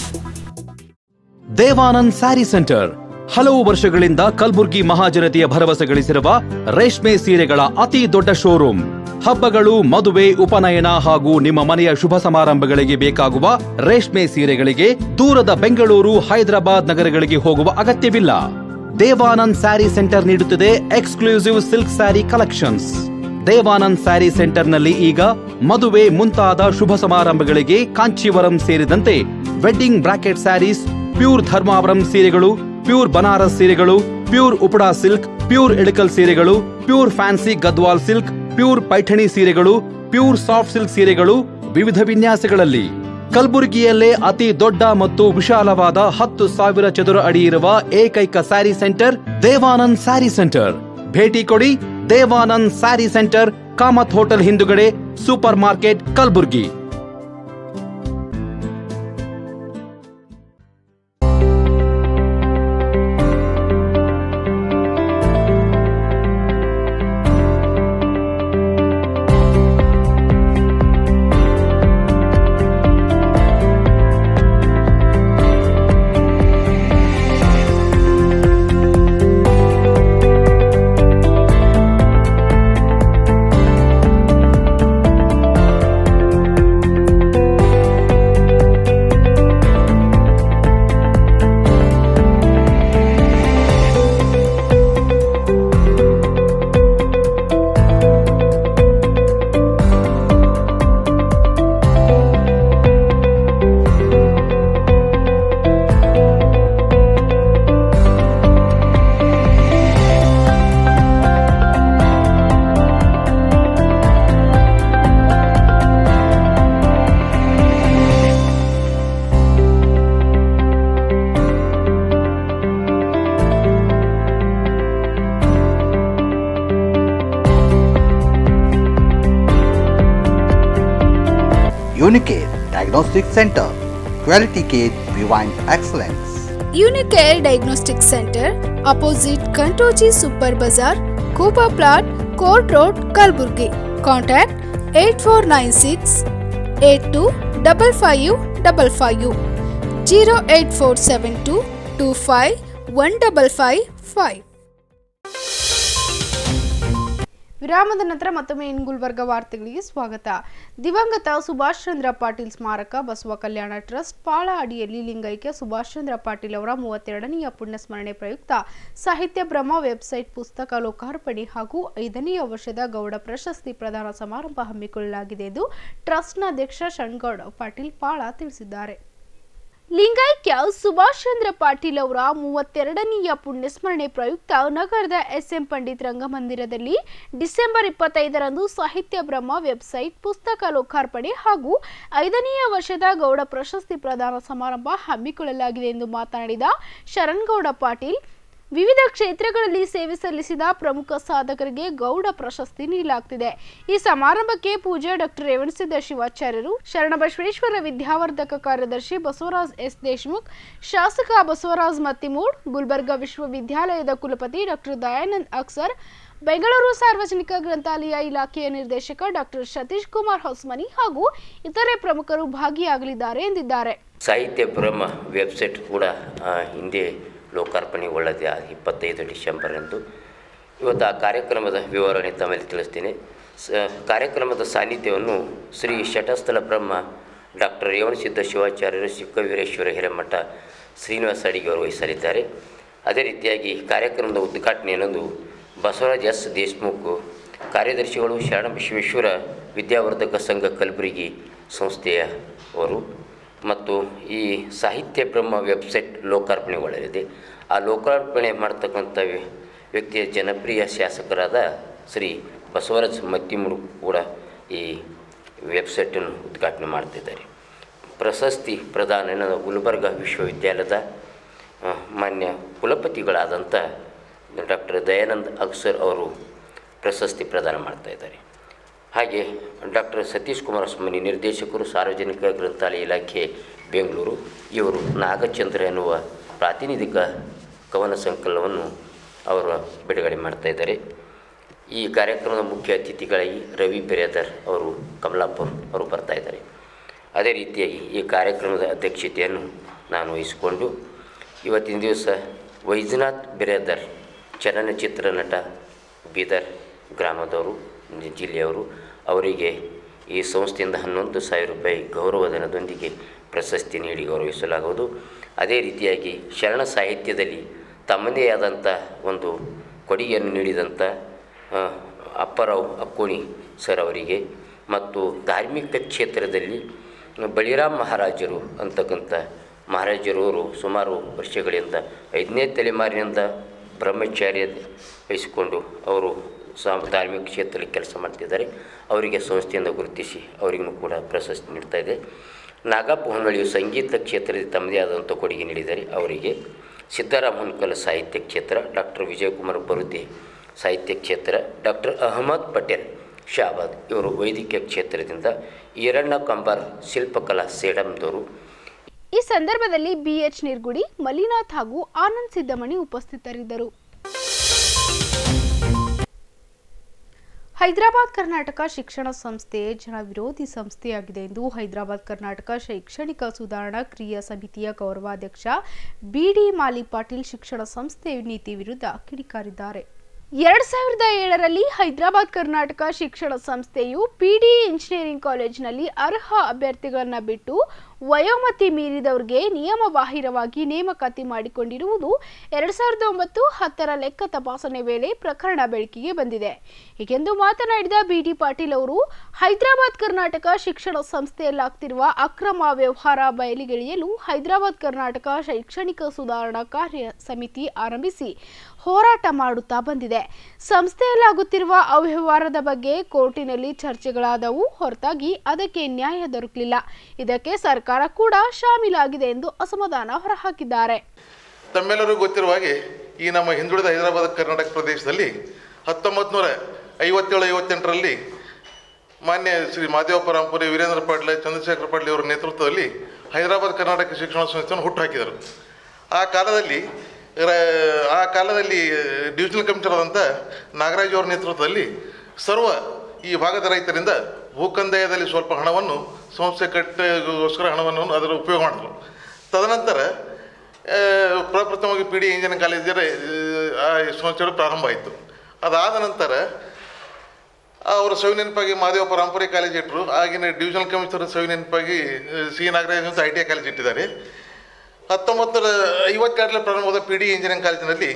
Devanand sari centre ಹಲವು ವರ್ಷಗಳಿಂದ ಕಲ್ಬುರ್ಗಿ ಮಹಾಜನತೆಯ ಭರವಸೆ ಗಳಿಸಿರುವ ರೇಷ್ಮೆ ಸೀರೆಗಳ ಅತಿ ದೊಡ್ಡ ಶೋರೂಮ್ ಹಬ್ಬಗಳು ಮದುವೆ ಉಪನಯನ ಹಾಗೂ ನಿಮ್ಮ ಮನೆಯ ಶುಭ ಸಮಾರಂಭಗಳಿಗೆ ಬೇಕಾಗುವ ರೇಷ್ಮೆ ಸೀರೆಗಳಿಗೆ ದೂರದ ಬೆಂಗಳೂರು ಹೈದರಾಬಾದ್ ನಗರಗಳಿಗೆ ಹೋಗುವ ಅಗತ್ಯವಿಲ್ಲ ದೇವಾನಂದ್ ಸ್ಯಾರಿ ಸೆಂಟರ್ ನೀಡುತ್ತಿದೆ exclusive silk sari collections Devanand sari ಸೆಂಟರ್ನಲ್ಲಿ ಈಗ ಮದುವೆ ಮುಂತಾದ ಶುಭ ಸಮಾರಂಭಗಳಿಗೆ ಕಾಂಚೀವರಂ ಸೇರಿದಂತೆ wedding brocade saris pure Dharmavaram ಸೀರೆಗಳು ಪ್ಯೂರ್ ಬನಾರಸ್ ಸೀರೆಗಳು pure Uppada silk pure Ilkal ಸೀರೆಗಳು pure fancy Gadwal silk pure Paithani ಸೀರೆಗಳು ಪ್ಯೂರ್ ಸಾಫ್ಟ್ ಸಿಲ್ಕ್ ಸೀರೆಗಳು ವಿವಿಧ ವಿನ್ಯಾಸಗಳಲ್ಲಿ ಕಲಬುರಗಿಯಲ್ಲೇ ಅತಿ ದೊಡ್ಡ ಮತ್ತು ವಿಶಾಲವಾದ ಹತ್ತು ಸಾವಿರ ಚದುರ ಅಡಿ ಇರುವ ಏಕೈಕ sari centre Devanand sari centre ಭೇಟಿ ಕೊಡಿ Devanand sari centre Kamath hotel ಹಿಂದುಗಡೆ super market Kalaburgi Unicare Diagnostic Center. Quality care behind excellence. Unicare diagnostic centre opposite Kantoji super bazaar ಕೂಪಾ plot court road Kalaburgi contact eight four nine six eight two double five double five zero eight four seven two two five one double five five ವಿರಾಮದ ನಂತರ ಮತ್ತೊಮ್ಮೆ ಇನ್ ಗುಲ್ಬರ್ಗ ವಾರ್ತೆಗಳಿಗೆ ಸ್ವಾಗತ ದಿವಂಗತ ಸುಭಾಷ್ ಚಂದ್ರ ಪಾಟೀಲ್ ಸ್ಮಾರಕ ಬಸವ ಕಲ್ಯಾಣ trust ಪಾಳ ಅಡಿಯಲ್ಲಿ ಲಿಂಗೈಕ್ಯ ಸುಭಾಷ್ ಚಂದ್ರ ಪಾಟೀಲ್ ಅವರ ಮೂವತ್ತೆರಡನೆಯ ಪುಣ್ಯಸ್ಮರಣೆ ಪ್ರಯುಕ್ತ ಸಾಹಿತ್ಯ ಬ್ರಹ್ಮ ವೆಬ್ಸೈಟ್ ಪುಸ್ತಕ ಲೋಕಾರ್ಪಣೆ ಹಾಗೂ ಐದನೆಯ ವರ್ಷದ ಗೌಡ ಪ್ರಶಸ್ತಿ ಪ್ರದಾನ ಸಮಾರಂಭ ಹಮ್ಮಿಕೊಳ್ಳಲಾಗಿದೆ ಎಂದು ಟ್ರಸ್ಟ್ನ ಅಧ್ಯಕ್ಷ ಶಣ್ಗೌಡ ಪಾಟೀಲ್ ಪಾಳ ತಿಳಿಸಿದ್ದಾರೆ ಲಿಂಗೈಕ್ಯ ಸುಭಾಷ್ ಚಂದ್ರ ಪಾಟೀಲ್ ಅವರ ಮೂವತ್ತೆರಡನೆಯ ಪುಣ್ಯಸ್ಮರಣೆ ಪ್ರಯುಕ್ತ ನಗರದ ಎಸ್ಎಂ ಪಂಡಿತ್ ರಂಗಮಂದಿರದಲ್ಲಿ ಡಿಸೆಂಬರ್ ಇಪ್ಪತ್ತೈದರಂದು ಸಾಹಿತ್ಯ ಬ್ರಹ್ಮ ವೆಬ್ಸೈಟ್ ಪುಸ್ತಕ ಲೋಕಾರ್ಪಣೆ ಹಾಗೂ ಐದನೆಯ ವರ್ಷದ ಗೌಡ ಪ್ರಶಸ್ತಿ ಪ್ರದಾನ ಸಮಾರಂಭ ಹಮ್ಮಿಕೊಳ್ಳಲಾಗಿದೆ ಎಂದು ಮಾತನಾಡಿದ ಶರಣ್ಗೌಡ ಪಾಟೀಲ್ ವಿವಿಧ ಕ್ಷೇತ್ರಗಳಲ್ಲಿ ಸೇವೆ ಸಲ್ಲಿಸಿದ ಪ್ರಮುಖ ಸಾಧಕರಿಗೆ ಗೌಡ ಪ್ರಶಸ್ತಿ ನೀಡಲಾಗುತ್ತಿದೆ ಈ ಸಮಾರಂಭಕ್ಕೆ ಪೂಜ್ಯ ಡಾಕ್ಟರ್ ರೇವಣಸಿದ್ದ ಶಿವಾಚಾರ್ಯರು ಶರಣಬಸವೇಶ್ವರ ವಿದ್ಯಾವರ್ಧಕ ಕಾರ್ಯದರ್ಶಿ ಬಸವರಾಜ್ ಎಸ್ ದೇಶ್ಮುಖ್ ಶಾಸಕ ಬಸವರಾಜ್ ಮತ್ತಿಮೂಡ್ ಗುಲ್ಬರ್ಗಾ ವಿಶ್ವವಿದ್ಯಾಲಯದ ಕುಲಪತಿ ಡಾಕ್ಟರ್ ದಯಾನಂದ್ ಅಕ್ಸರ್ ಬೆಂಗಳೂರು ಸಾರ್ವಜನಿಕ ಗ್ರಂಥಾಲಯ ಇಲಾಖೆಯ ನಿರ್ದೇಶಕ ಡಾಕ್ಟರ್ ಸತೀಶ್ ಕುಮಾರ್ ಹೊಸ್ಮನಿ ಹಾಗೂ ಇತರೆ ಪ್ರಮುಖರು ಭಾಗಿಯಾಗಲಿದ್ದಾರೆ ಎಂದಿದ್ದಾರೆ ಸಾಹಿತ್ಯ ಬ್ರಹ್ಮ ವೆಬ್ಸೈಟ್ ಕೂಡ ಆ, ಹಿಂದೆ ಲೋಕಾರ್ಪಣೆಗೊಳ್ಳದೆ ಇಪ್ಪತ್ತೈದು ಡಿಸೆಂಬರ್ ಎಂದು ಇವತ್ತು ಆ ಕಾರ್ಯಕ್ರಮದ ವಿವರಣೆ ತಮ್ಮಲ್ಲಿ ತಿಳಿಸ್ತೀನಿ ಸ ಕಾರ್ಯಕ್ರಮದ ಸಾನ್ನಿಧ್ಯವನ್ನು ಶ್ರೀ ಶಟಸ್ಥಲ ಬ್ರಹ್ಮ ಡಾಕ್ಟರ್ ರೇವಣಸಿದ್ಧ ಶಿವಾಚಾರ್ಯರು ಚಿಕ್ಕವೀರೇಶ್ವರ ಹಿರೇಮಠ ಶ್ರೀನಿವಾಸ ಅಡಿಗೆ ಅವರು ವಹಿಸಲಿದ್ದಾರೆ ಅದೇ ರೀತಿಯಾಗಿ ಕಾರ್ಯಕ್ರಮದ ಉದ್ಘಾಟನೆಯನ್ನು ಬಸವರಾಜ್ ಎಸ್ ದೇಶ್ಮುಖ್ ಕಾರ್ಯದರ್ಶಿಗಳು ಶರಣ ವಿಶ್ವೇಶ್ವರ ವಿದ್ಯಾವರ್ಧಕ ಸಂಘ ಕಲಬುರಗಿ ಸಂಸ್ಥೆಯ ಅವರು ಮತ್ತು ಈ ಸಾಹಿತ್ಯ ಬ್ರಹ್ಮ ವೆಬ್ಸೈಟ್ ಲೋಕಾರ್ಪಣೆಗೊಳ್ಳಲಿದೆ ಆ ಲೋಕಾರ್ಪಣೆ ಮಾಡ್ತಕ್ಕಂಥ ವ್ಯ- ವ್ಯಕ್ತಿಯ ಜನಪ್ರಿಯ ಶಾಸಕರಾದ ಶ್ರೀ ಬಸವರಾಜ್ ಮತ್ತಿಮುರು ಕೂಡ ಈ ವೆಬ್ಸೈಟನ್ನು ಉದ್ಘಾಟನೆ ಮಾಡ್ತಿದ್ದಾರೆ ಪ್ರಶಸ್ತಿ ಪ್ರದಾನ ಗುಲ್ಬರ್ಗ ವಿಶ್ವವಿದ್ಯಾಲಯದ ಆ, ಮಾನ್ಯ ಕುಲಪತಿಗಳಾದಂಥ ಡಾಕ್ಟರ್ ದಯಾನಂದ್ ಅಕ್ಸರ್ ಅವರು ಪ್ರಶಸ್ತಿ ಪ್ರದಾನ ಮಾಡ್ತಾ ಇದ್ದಾರೆ ಹಾಗೆ ಡಾಕ್ಟರ್ ಸತೀಶ್ ಕುಮಾರ ಸ್ವಾಮಿ ನಿರ್ದೇಶಕರು ಸಾರ್ವಜನಿಕ ಗ್ರಂಥಾಲಯ ಇಲಾಖೆ ಬೆಂಗಳೂರು ಇವರು ನಾಗಚಂದ್ರ ಎನ್ನುವ ಪ್ರಾತಿನಿಧಿಕ ಕವನ ಸಂಕಲನವನ್ನು ಅವರು ಬಿಡುಗಡೆ ಮಾಡ್ತಾ ಇದ್ದಾರೆ ಈ ಕಾರ್ಯಕ್ರಮದ ಮುಖ್ಯ ಅತಿಥಿಗಳಾಗಿ ರವಿ ಬಿರೇದರ್ ಅವರು ಕಮಲಾಪುರ್ ಅವರು ಬರ್ತಾ ಇದ್ದಾರೆ ಅದೇ ರೀತಿಯಾಗಿ ಈ ಕಾರ್ಯಕ್ರಮದ ಅಧ್ಯಕ್ಷತೆಯನ್ನು ನಾನು ವಹಿಸಿಕೊಂಡು ಇವತ್ತಿನ ದಿವಸ ವೈದ್ಯನಾಥ್ ಬಿರೇದರ್ ಚಲನಚಿತ್ರ ನಟ ಬೀದರ್ ಗ್ರಾಮದವರು ಜಿ- ಜಿಲ್ಲೆಯವರು ಅವರಿಗೆ ಈ ಸಂಸ್ಥೆಯಿಂದ ಹನ್ನೊಂದು ಸಾವಿರ ರೂಪಾಯಿ ಗೌರವಧನದೊಂದಿಗೆ ಪ್ರಶಸ್ತಿ ನೀಡಿ ಗೌರವಿಸಲಾಗುವುದು ಅದೇ ರೀತಿಯಾಗಿ ಶರಣ ಸಾಹಿತ್ಯದಲ್ಲಿ ತಮ್ಮದೇ ಆದಂಥ ಒಂದು ಕೊಡುಗೆಯನ್ನು ನೀಡಿದಂಥ ಆ, ಅಪ್ಪರಾವ್ ಅಕ್ಕೋಣಿ ಸರ್ ಅವರಿಗೆ ಮತ್ತು ಧಾರ್ಮಿಕ ಕ್ಷೇತ್ರದಲ್ಲಿ ಬಳಿರಾಮ್ ಮಹಾರಾಜರು ಅಂತಕ್ಕಂಥ ಮಹಾರಾಜರವರು ಸುಮಾರು ವರ್ಷಗಳಿಂದ ಐದನೇ ತಲೆಮಾರಿನಿಂದ ಬ್ರಹ್ಮಚಾರ್ಯ ವಹಿಸಿಕೊಂಡು ಅವರು ಸಾ ಧಾರ್ಮಿಕ ಕ್ಷೇತ್ರದಲ್ಲಿ ಕೆಲಸ ಮಾಡ್ತಿದ್ದಾರೆ ಅವರಿಗೆ ಸಂಸ್ಥೆಯಿಂದ ಗುರುತಿಸಿ ಅವರಿಗೂ ಕೂಡ ಪ್ರಶಸ್ತಿ ನೀಡ್ತಾ ಇದೆ ನಾಗಪ್ಪ ಹೊನ್ನಳಿಯು ಸಂಗೀತ ಕ್ಷೇತ್ರದಲ್ಲಿ ತಮ್ಮದೇ ಆದಂಥ ಕೊಡುಗೆ ನೀಡಿದ್ದಾರೆ ಅವರಿಗೆ ಸಿದ್ದರಾಮ ಹುನ್ಕಲ್ ಸಾಹಿತ್ಯ ಕ್ಷೇತ್ರ ಡಾಕ್ಟರ್ ವಿಜಯಕುಮಾರ್ ಬರುದ್ದೆ ಸಾಹಿತ್ಯ ಕ್ಷೇತ್ರ ಡಾಕ್ಟರ್ ಅಹಮದ್ ಪಟೇಲ್ ಶಾಬಾದ್ ಇವರು ವೈದ್ಯಕೀಯ ಕ್ಷೇತ್ರದಿಂದ ಈರಣ್ಣ ಕಂಬಾರ್ ಶಿಲ್ಪಕಲಾ ಸೇಡಂದವರು ಈ ಸಂದರ್ಭದಲ್ಲಿ ಬಿಎಚ್ ನಿರ್ಗುಡಿ ಮಲ್ಲಿನಾಥ್ ಹಾಗೂ ಆನಂದ್ ಸಿದ್ದಮಣಿ ಉಪಸ್ಥಿತರಿದ್ದರು ಹೈದರಾಬಾದ್ ಕರ್ನಾಟಕ ಶಿಕ್ಷಣ ಸಂಸ್ಥೆ ಜನ ವಿರೋಧಿ ಸಂಸ್ಥೆಯಾಗಿದೆ ಎಂದು ಹೈದರಾಬಾದ್ ಕರ್ನಾಟಕ ಶೈಕ್ಷಣಿಕ ಸುಧಾರಣಾ ಕ್ರಿಯಾ ಸಮಿತಿಯ ಗೌರವಾಧ್ಯಕ್ಷ ಬಿಡಿ ಮಾಲಿ ಪಾಟೀಲ್ ಶಿಕ್ಷಣ ಸಂಸ್ಥೆ ನೀತಿ ವಿರುದ್ಧ ಕಿಡಿಕಾರಿದ್ದಾರೆ ಎರಡ್ ಸಾವಿರದ ಏಳರಲ್ಲಿ ಹೈದರಾಬಾದ್ ಕರ್ನಾಟಕ ಶಿಕ್ಷಣ ಸಂಸ್ಥೆಯು ಪಿಡಿ ಇಂಜಿನಿಯರಿಂಗ್ ಕಾಲೇಜಿನಲ್ಲಿ ಅರ್ಹ ಅಭ್ಯರ್ಥಿಗಳನ್ನ ಬಿಟ್ಟು ವಯೋಮತಿ ಮೀರಿದವರಿಗೆ ನಿಯಮ ಬಾಹಿರವಾಗಿ ನೇಮಕಾತಿ ಮಾಡಿಕೊಂಡಿರುವುದು ಎರಡ್ ಸಾವಿರದ ಒಂಬತ್ತು ಹತ್ತರ ಲೆಕ್ಕ ತಪಾಸಣೆ ವೇಳೆ ಪ್ರಕರಣ ಬೆಳಕಿಗೆ ಬಂದಿದೆ ಹೀಗೆಂದು ಮಾತನಾಡಿದ ಬಿಡಿ ಪಾಟೀಲ್ ಅವರು ಹೈದರಾಬಾದ್ ಕರ್ನಾಟಕ ಶಿಕ್ಷಣ ಸಂಸ್ಥೆಯಲ್ಲಾಗ್ತಿರುವ ಅಕ್ರಮ ವ್ಯವಹಾರ ಬಯಲಿಗೆಳೆಯಲು ಹೈದರಾಬಾದ್ ಕರ್ನಾಟಕ ಶೈಕ್ಷಣಿಕ ಸುಧಾರಣಾ ಕಾರ್ಯ ಸಮಿತಿ ಆರಂಭಿಸಿ ಹೋರಾಟ ಮಾಡುತ್ತಾ ಬಂದಿದೆ ಸಂಸ್ಥೆಯಲ್ಲಾಗುತ್ತಿರುವ ಅವ್ಯವಹಾರದ ಬಗ್ಗೆ ಕೋರ್ಟಿನಲ್ಲಿ ಚರ್ಚೆಗಳಾದವು ಹೊರತಾಗಿ ಅದಕ್ಕೆ ನ್ಯಾಯ ದೊರಕಲಿಲ್ಲ ಇದಕ್ಕೆ ಸರ್ಕಾರ ಕೂಡ ಶಾಮೀಲಾಗಿದೆ ಎಂದು ಅಸಮಾಧಾನ ಹೊರಹಾಕಿದ್ದಾರೆ ತಮ್ಮೆಲ್ಲರಿಗೂ ಗೊತ್ತಿರುವ ಹಾಗೆ ಈ ನಮ್ಮ ಹಿಂದುಳಿದ ಹೈದರಾಬಾದ್ ಕರ್ನಾಟಕ ಪ್ರದೇಶದಲ್ಲಿ ಹತ್ತೊಂಬತ್ತು ನೂರ ಐವತ್ತೇಳು ಐವತ್ತೆಂಟರಲ್ಲಿ ಮಾನ್ಯ ಶ್ರೀ ಮಾದೇವ ಪರಂಪುರಿ ವೀರೇಂದ್ರ ಪಾಟೀಲ್ ಚಂದ್ರಶೇಖರ ಪಾಟೀಲ್ ಅವರ ನೇತೃತ್ವದಲ್ಲಿ ಹೈದರಾಬಾದ್ ಕರ್ನಾಟಕ ಶಿಕ್ಷಣ ಸಂಸ್ಥೆಯನ್ನು ಹುಟ್ಟುಹಾಕಿದರು ಆ ಕಾಲದಲ್ಲಿ ರ- ಆ ಕಾಲದಲ್ಲಿ ಡಿವಿಷನಲ್ ಕಮಿಷನರ್ ಆದಂಥ ನಾಗರಾಜ್ ಅವರ ನೇತೃತ್ವದಲ್ಲಿ ಸರ್ವ ಈ ಭಾಗದ ರೈತರಿಂದ ಭೂಕಂದಾಯದಲ್ಲಿ ಸ್ವಲ್ಪ ಹಣವನ್ನು ಸಂಸ್ಥೆ ಕಟ್ಟಗೋಸ್ಕರ ಹಣವನ್ನು ಅದರ ಉಪಯೋಗ ಮಾಡಿದ್ರು ತದನಂತರ ಆ, ಪ್ರಪ್ರಥಮವಾಗಿ ಪಿ ಡಿ ಇಂಜಿನಿಯರಿಂಗ್ ಕಾಲೇಜರ ಆ ಸಂಸ್ಥೆಗಳು ಪ್ರಾರಂಭ ಆಯಿತು ಅದಾದ ನಂತರ ಅವರ ಸವಿ ನೆನಪಾಗಿ ಮಾದೇವ ಪರಂಪರೆ ಕಾಲೇಜ್ ಇಟ್ಟರು ಆಗಿನ ಡಿವಿಷನಲ್ ಕಮಿಷನರ್ ಸವಿ ನೆನಪಾಗಿ ಸಿ ನಾಗರಾಜ್ ಅಂತ ಐ ಟಿ ಐ ಕಾಲೇಜ್ ಇಟ್ಟಿದ್ದಾರೆ ಹತ್ತೊಂಬತ್ತರ ಐವತ್ತೆರಡರಲ್ಲಿ ಪ್ರಾರಂಭವಾದ ಪಿ ಡಿ ಇಂಜಿನಿಯರಿಂಗ್ ಕಾಲೇಜಿನಲ್ಲಿ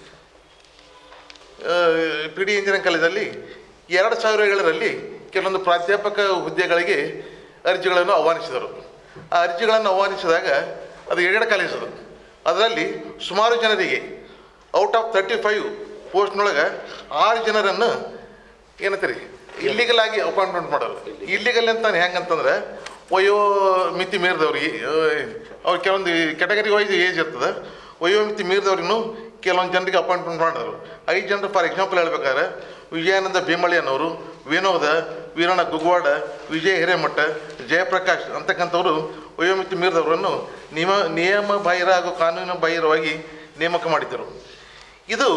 ಪಿ ಡಿ ಇಂಜಿನಿಯರಿಂಗ್ ಕಾಲೇಜಲ್ಲಿ ಎರಡು ಸಾವಿರ ಏಳರಲ್ಲಿ ಕೆಲವೊಂದು ಪ್ರಾಧ್ಯಾಪಕ ಹುದ್ದೆಗಳಿಗೆ ಅರ್ಜಿಗಳನ್ನು ಆಹ್ವಾನಿಸಿದರು ಆ ಅರ್ಜಿಗಳನ್ನು ಆಹ್ವಾನಿಸಿದಾಗ ಅದು ಏಡೆಡ್ ಕಾಲೇಜ್ ಅದು ಅದರಲ್ಲಿ ಸುಮಾರು ಜನರಿಗೆ ಔಟ್ ಆಫ್ ತರ್ಟಿ ಫೈವ್ ಪೋಸ್ಟ್ನೊಳಗೆ ಆರು ಜನರನ್ನು ಏನಂತೀರಿ ಇಲ್ಲಿಗಲ್ ಆಗಿ ಅಪಾಯಿಂಟ್ಮೆಂಟ್ ಮಾಡೋರು ಇಲ್ಲಿಗಲ್ ಅಂತ ಹೆಂಗಂತಂದ್ರೆ ವಯೋ ಮಿತಿ ಮೀರಿದವ್ರಿಗೆ ಅವ್ರು ಕೆಲವೊಂದು ಕೆಟಗರಿ ವೈಸ್ ಏಜ್ ಇರ್ತದೆ ವಯೋ ಮಿತಿ ಮೀರಿದವ್ರಿಗೂ ಕೆಲವೊಂದು ಜನರಿಗೆ ಅಪಾಯಿಂಟ್ಮೆಂಟ್ ಮಾಡಿದ್ರು ಐದು ಜನರು ಫಾರ್ ಎಕ್ಸಾಂಪಲ್ ಹೇಳ್ಬೇಕಾದ್ರೆ ವಿಜಯಾನಂದ ಭೀಮಳಿ ಅನ್ನೋರು ವಿನೋದ ವೀರಣ್ಣ ಗುಗ್ವಾಡ ವಿಜಯ ಹಿರೇಮಠ ಜಯಪ್ರಕಾಶ್ ಅಂತಕ್ಕಂಥವ್ರು ವಯೋಮಿತಿ ಮೀರಿದವರನ್ನು ನಿಯಮ ನಿಯಮ ಬಾಹಿರ ಹಾಗೂ ಕಾನೂನು ಬಾಹಿರವಾಗಿ ನೇಮಕ ಮಾಡಿದ್ದರು ಇದು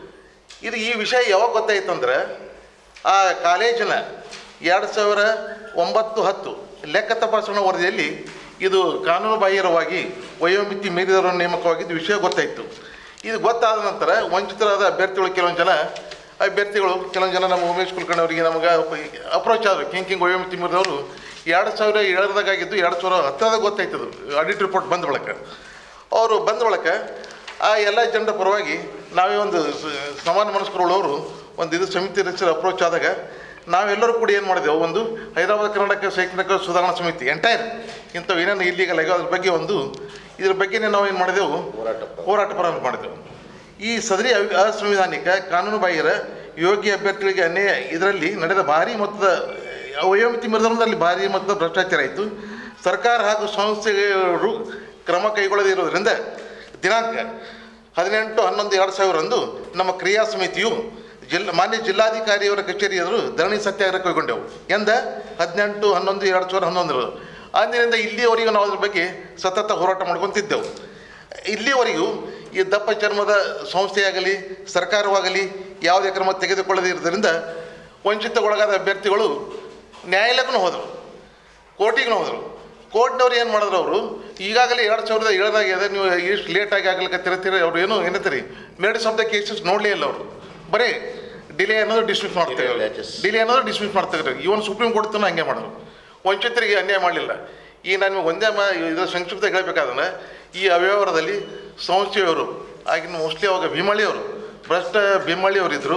ಇದು ಈ ವಿಷಯ ಯಾವಾಗ ಗೊತ್ತಾಯ್ತು ಅಂದ್ರೆ ಆ ಕಾಲೇಜಿನ ಎರಡು ಸಾವಿರ ಒಂಬತ್ತು ಹತ್ತು ಲೆಕ್ಕ ತಪಾಸಣಾ ವರದಿಯಲ್ಲಿ ಇದು ಕಾನೂನು ಬಾಹಿರವಾಗಿ ವಯೋಮಿತಿ ಮೀರಿದವರ ನೇಮಕವಾಗಿದ್ದು ವಿಷಯ ಗೊತ್ತಾಯಿತು ಇದು ಗೊತ್ತಾದ ನಂತರ ವಂಚಿತರಾದ ಅಭ್ಯರ್ಥಿಗಳು ಕೆಲವೊಂದು ಜನ ಅಭ್ಯರ್ಥಿಗಳು ಕೆಲವೊಂದು ಜನ ನಮ್ಮ ಉಮೇಶ್ ಕುಲಕರ್ಣಿ ಅವರಿಗೆ ನಮಗೆ ಅಪ್ರೋಚ್ ಆದರು ಕಿಂಗ್ ಕಿಂಗ್ ವಯೋಮಿತಿ ಮೀರಿದವರು ಎರಡು ಸಾವಿರ ಏಳರದಾಗಿದ್ದು ಎರಡು ಸಾವಿರ ಹತ್ತರದಾಗ ಗೊತ್ತಾಯ್ತದು ಆಡಿಟ್ ರಿಪೋರ್ಟ್ ಬಂದ ಬಳಿಕ ಅವರು ಬಂದ ಬಳಿಕ ಆ ಎಲ್ಲ ಜನರ ಪರವಾಗಿ ನಾವೇ ಒಂದು ಸ- ಸಮಾನ ಮನಸ್ಕರುಳ್ಳವರು ಒಂದು ಇದು ಸಮಿತಿ ರಚಿಸಿ ಅಪ್ರೋಚ್ ಆದಾಗ ನಾವೆಲ್ಲರೂ ಕೂಡ ಏನು ಮಾಡಿದೆವು ಒಂದು ಹೈದರಾಬಾದ್ ಕರ್ನಾಟಕ ಶೈಕ್ಷಣಿಕ ಸುಧಾರಣಾ ಸಮಿತಿ ಎಂಟೈರ್ ಇಂಥವು ಏನೇನು ಇಲ್ಲಿಗಲ್ ಆಗ್ಯಾವ ಅದ್ರ ಬಗ್ಗೆ ಒಂದು ಇದ್ರ ಬಗ್ಗೆನೇ ನಾವು ಏನು ಮಾಡಿದೆವು ಹೋರಾಟ ಪ್ರಾರಂಭ ಮಾಡಿದೆವು ಈ ಸದರಿ ಅವಿ- ಅಸಂವಿಧಾನಿಕ ಕಾನೂನು ಬಾಹಿರ ಯೋಗ್ಯ ಅಭ್ಯರ್ಥಿಗಳಿಗೆ ಅನ್ಯಾಯ ಇದರಲ್ಲಿ ನಡೆದ ಭಾರಿ ಮೊತ್ತದ ವಯೋಮಿತಿ ಮೀರಿದಲ್ಲಿ ಭಾರಿ ಮೊತ್ತದ ಭ್ರಷ್ಟಾಚಾರ ಆಯಿತು ಸರ್ಕಾರ ಹಾಗೂ ಸಂಸ್ಥೆಗಳು ಕ್ರಮ ಕೈಗೊಳ್ಳದೇ ಇರೋದರಿಂದ ದಿನಾಂಕ ಹದಿನೆಂಟು ಹನ್ನೊಂದು ಎರಡು ಸಾವಿರಂದು ನಮ್ಮ ಕ್ರಿಯಾ ಸಮಿತಿಯು ಜಿಲ್ಲಾ ಮಾನ್ಯ ಜಿಲ್ಲಾಧಿಕಾರಿಯವರ ಕಚೇರಿ ಎದುರು ಧರಣಿ ಸತ್ಯಾಗ್ರಹ ಕೈಗೊಂಡೆವು ಎಂದ ಹದಿನೆಂಟು ಹನ್ನೊಂದು ಎರಡು ಸಾವಿರದ ಹನ್ನೊಂದರ ಅಂದಿನಿಂದ ಇಲ್ಲಿಯವರೆಗೂ ನಾವು ಅದ್ರ ಬಗ್ಗೆ ಸತತ ಹೋರಾಟ ಮಾಡ್ಕೊತಿದ್ದೆವು ಇಲ್ಲಿಯವರೆಗೂ ಈ ದಪ್ಪ ಚರ್ಮದ ಸಂಸ್ಥೆಯಾಗಲಿ ಸರ್ಕಾರವಾಗಲಿ ಯಾವುದೇ ಕ್ರಮ ತೆಗೆದುಕೊಳ್ಳದೇ ಇರೋದ್ರಿಂದ ವಂಚಿತಗೊಳಗಾದ ಅಭ್ಯರ್ಥಿಗಳು ನ್ಯಾಯಾಲಯಕ್ಕೂ ಹೋದರು ಕೋರ್ಟಿಗೂ ಹೋದರು ಕೋರ್ಟ್ನವ್ರು ಏನು ಮಾಡಿದ್ರು ಅವರು ಈಗಾಗಲೇ ಎರಡು ಸಾವಿರದ ಏಳರಾಗಿದೆ ನೀವು ಇಷ್ಟು ಲೇಟಾಗಿ ಆಗ್ಲಿಕ್ಕೆ ಅವ್ರು ಏನು ಏನಂತೀರಿ ಮೆರಿಟ್ಸ್ ಆಫ್ ದ ಕೇಸಸ್ ನೋಡಲೇ ಇಲ್ಲ ಅವರು ಬರೀ ಡಿಲೇ ಅನ್ನೋದು ಡಿಸ್ಮಿಸ್ ಮಾಡ್ತಾರೆ ಡಿಲೇ ಅನ್ನೋದು ಡಿಸ್ಮಿಸ್ ಮಾಡ್ತಾರೆ ಇವನ್ ಸುಪ್ರೀಂ ಕೋರ್ಟ್ ತನಕ ಹಂಗೆ ಮಾಡೋದು ವಂಚಿತರಿಗೆ ಅನ್ಯಾಯ ಮಾಡಲಿಲ್ಲ ಈ ನಾನು ನಿಮಗೆ ಒಂದೇ ಮಾ ಇದರ ಸಂಕ್ಷಿಪ್ತ ಹೇಳಬೇಕಾದ್ರೆ ಈ ಅವ್ಯವಹಾರದಲ್ಲಿ ಸಂಸ್ಥೆಯವರು ಆಗಿನ ಮೋಸ್ಟ್ಲಿ ಅವಾಗ ಭೀಮಳಿಯವರು ಭ್ರಷ್ಟ ಭೀಮಳಿಯವರು ಇದ್ದರು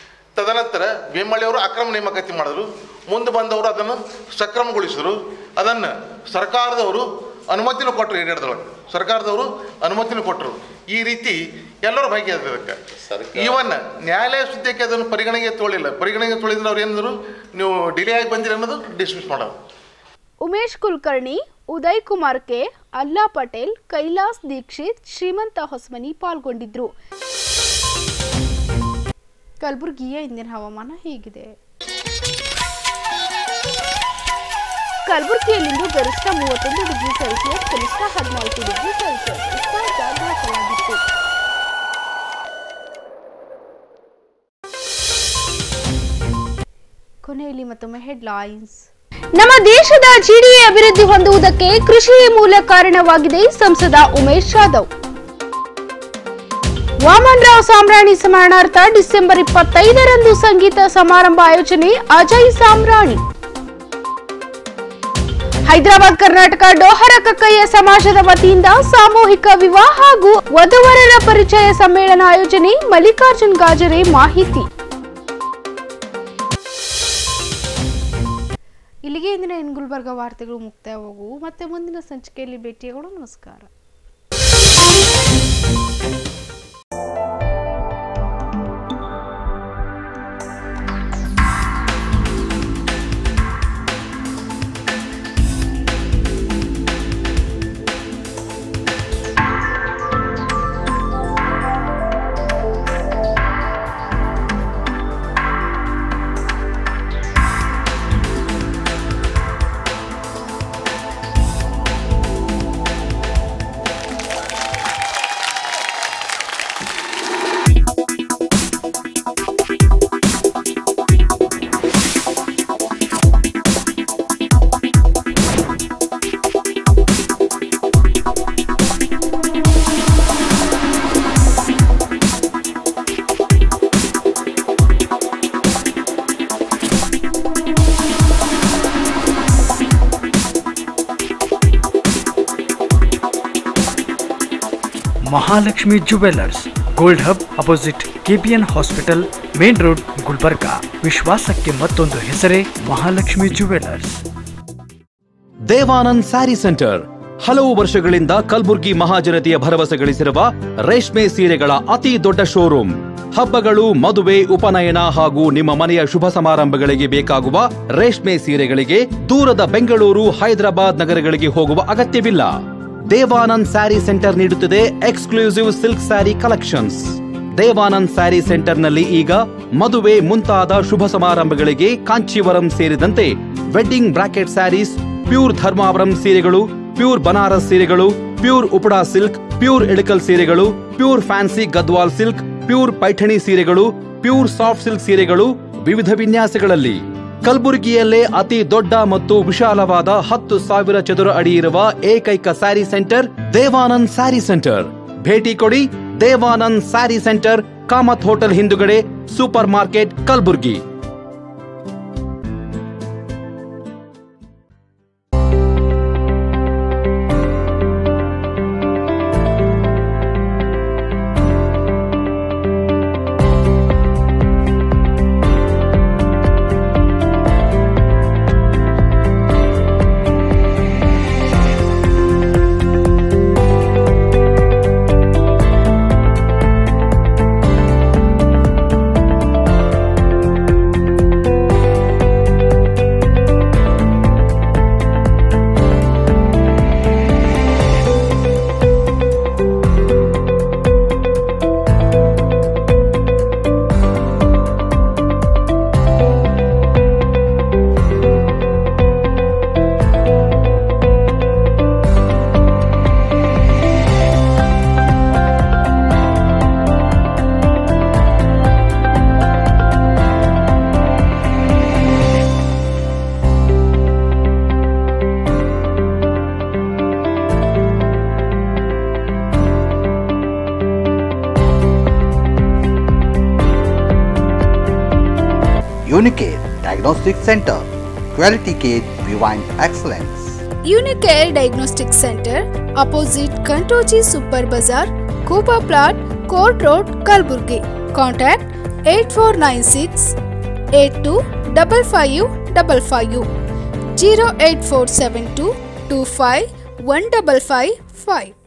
ತದನಂತರ ಭೀಮಳಿಯವರು ಅಕ್ರಮ ನೇಮಕಾತಿ ಮಾಡಿದ್ರು ಮುಂದೆ ಬಂದವರು ಅದನ್ನು ಸಕ್ರಮಗೊಳಿಸಿದ್ರು ಅದನ್ನು ಸರ್ಕಾರದವರು ಅನುಮತಿನೂ ಕೊಟ್ಟರು ಹಿಡಿಯಡ್ದೊಳಗೆ ಸರ್ಕಾರದವರು ಅನುಮತಿನೂ ಕೊಟ್ಟರು ಈ ರೀತಿ ಎಲ್ಲರೂ ಭಾಗಿಯಾದ್ರು ಇದಕ್ಕೆ ಇವನ್ ನ್ಯಾಯಾಲಯ ಸುದ್ದಿಗೆ ಅದನ್ನು ಪರಿಗಣನೆಗೆ ತೊಳಿಲ್ಲ ಪರಿಗಣನೆಗೆ ತೊಳಿದ್ರೆ ಅವ್ರು ಏನಿದ್ರು ನೀವು ಡಿಲೇ ಆಗಿ ಬಂದಿರಿ ಅನ್ನೋದು ಡಿಸ್ಮಿಸ್ ಮಾಡೋದು ಉಮೇಶ್ ಕುಲಕರ್ಣಿ ಉದಯ್ ಕುಮಾರ್ ಕೆ ಅಲ್ಲಾ ಪಟೇಲ್ ಕೈಲಾಸ್ ದೀಕ್ಷಿತ್ ಶ್ರೀಮಂತ ಹೊಸಮನಿ ಪಾಲ್ಗೊಂಡಿದ್ರು ಕಲಬುರಗಿಯ ಇಂದಿನ ಹವಾಮಾನ ಹೇಗಿದೆ ಕಲಬುರಗಿಯಲ್ಲಿಂದು ಗರಿಷ್ಠ ಮೂವತ್ತೊಂದು ಡಿಗ್ರಿ ಸೆಲ್ಸಿಯಸ್ ಕನಿಷ್ಠ ಹದಿನಾಲ್ಕು ಡಿಗ್ರಿ ಸೆಲ್ಸಿಯಸ್ ಉಷ್ಣಾಂಶ ದಾಖಲಾಗಿತ್ತು ಕೊನೆಯಲ್ಲಿ ಮತ್ತೊಮ್ಮೆ ಹೆಡ್ಲೈನ್ಸ್ ನಮ್ಮ ದೇಶದ ಜಿಡಿಎ ಅಭಿವೃದ್ಧಿ ಹೊಂದುವುದಕ್ಕೆ ಕೃಷಿಯೇ ಮೂಲ ಕಾರಣವಾಗಿದೆ ಸಂಸದ ಉಮೇಶ್ ಜಾಧವ್ ವಾಮನರಾವ್ ಸಾಮ್ರಾಣಿ ಸ್ಮರಣಾರ್ಥ ಡಿಸೆಂಬರ್ ಇಪ್ಪತ್ತೈದರಂದು ಸಂಗೀತ ಸಮಾರಂಭ ಆಯೋಜನೆ ಅಜಯ್ ಸಾಮ್ರಾಣಿ ಹೈದರಾಬಾದ್ ಕರ್ನಾಟಕ ಡೋಹರ ಕಕ್ಕಯ್ಯ ಸಮಾಜದ ವತಿಯಿಂದ ಸಾಮೂಹಿಕ ವಿವಾಹ ಹಾಗೂ ವಧುವರರ ಪರಿಚಯ ಸಮ್ಮೇಳನ ಆಯೋಜನೆ ಮಲ್ಲಿಕಾರ್ಜುನ್ ಗಾಜರೆ ಮಾಹಿತಿ ಇಲ್ಲಿಗೆ ಇಂದಿನ ಎನ್ ಗುಲ್ಬರ್ಗ ವಾರ್ತೆಗಳು ಮುಕ್ತಾಯವಾಗುವು ಮತ್ತೆ ಮುಂದಿನ ಸಂಚಿಕೆಯಲ್ಲಿ ಭೇಟಿಯಾಗೋಣ ನಮಸ್ಕಾರ Mahalakshmi jewellers gold hub opposite K P N hospital main road Gulbarga ವಿಶ್ವಾಸಕ್ಕೆ ಮತ್ತೊಂದು ಹೆಸರೇ Mahalakshmi jewellers Devanand sari centre ಹಲವು ವರ್ಷಗಳಿಂದ ಕಲ್ಬುರ್ಗಿ ಮಹಾಜನತೆಯ ಭರವಸೆ ಗಳಿಸಿರುವ ರೇಷ್ಮೆ ಸೀರೆಗಳ ಅತಿ ದೊಡ್ಡ ಶೋರೂಮ್ ಹಬ್ಬಗಳು ಮದುವೆ ಉಪನಯನ ಹಾಗೂ ನಿಮ್ಮ ಮನೆಯ ಶುಭ ಸಮಾರಂಭಗಳಿಗೆ ಬೇಕಾಗುವ ರೇಷ್ಮೆ ಸೀರೆಗಳಿಗೆ ದೂರದ ಬೆಂಗಳೂರು ಹೈದರಾಬಾದ್ ನಗರಗಳಿಗೆ ಹೋಗುವ ಅಗತ್ಯವಿಲ್ಲ ದೇವಾನಂದ್ ಸ್ಯಾರಿ ಸೆಂಟರ್ ನೀಡುತ್ತಿದೆ exclusive silk sari collections Devanand sari ಸೆಂಟರ್ನಲ್ಲಿ ಈಗ ಮದುವೆ ಮುಂತಾದ ಶುಭ ಸಮಾರಂಭಗಳಿಗೆ ಕಾಂಚೀವರಂ ಸೇರಿದಂತೆ wedding brocade saris pure Dharmavaram ಸೀರೆಗಳು ಪ್ಯೂರ್ ಬನಾರಸ್ ಸೀರೆಗಳು pure Uppada silk pure Ilkal ಸೀರೆಗಳು pure fancy Gadwal silk pure Paithani ಸೀರೆಗಳು ಪ್ಯೂರ್ ಸಾಫ್ಟ್ ಸಿಲ್ಕ್ ಸೀರೆಗಳು ವಿವಿಧ ವಿನ್ಯಾಸಗಳಲ್ಲಿ ಕಲಬುರಗಿಯಲ್ಲೇ ಅತಿ ದೊಡ್ಡ ಮತ್ತು ವಿಶಾಲವಾದ ಹತ್ತು ಸಾವಿರ ಚದುರ ಅಡಿ ಇರುವ ಏಕೈಕ sari centre Devanand sari centre ಭೇಟಿ ಕೊಡಿ Devanand sari centre Kamath hotel ಹಿಂದುಗಡೆ super market Kalaburgi Unicare Diagnostic Center. Quality care behind excellence. Unicare diagnostic centre opposite Kantoji super bazaar ಕೂಪಾ plot court road Kalaburgi contact eight four nine six eight two double five double five zero eight four seven two two five one double five five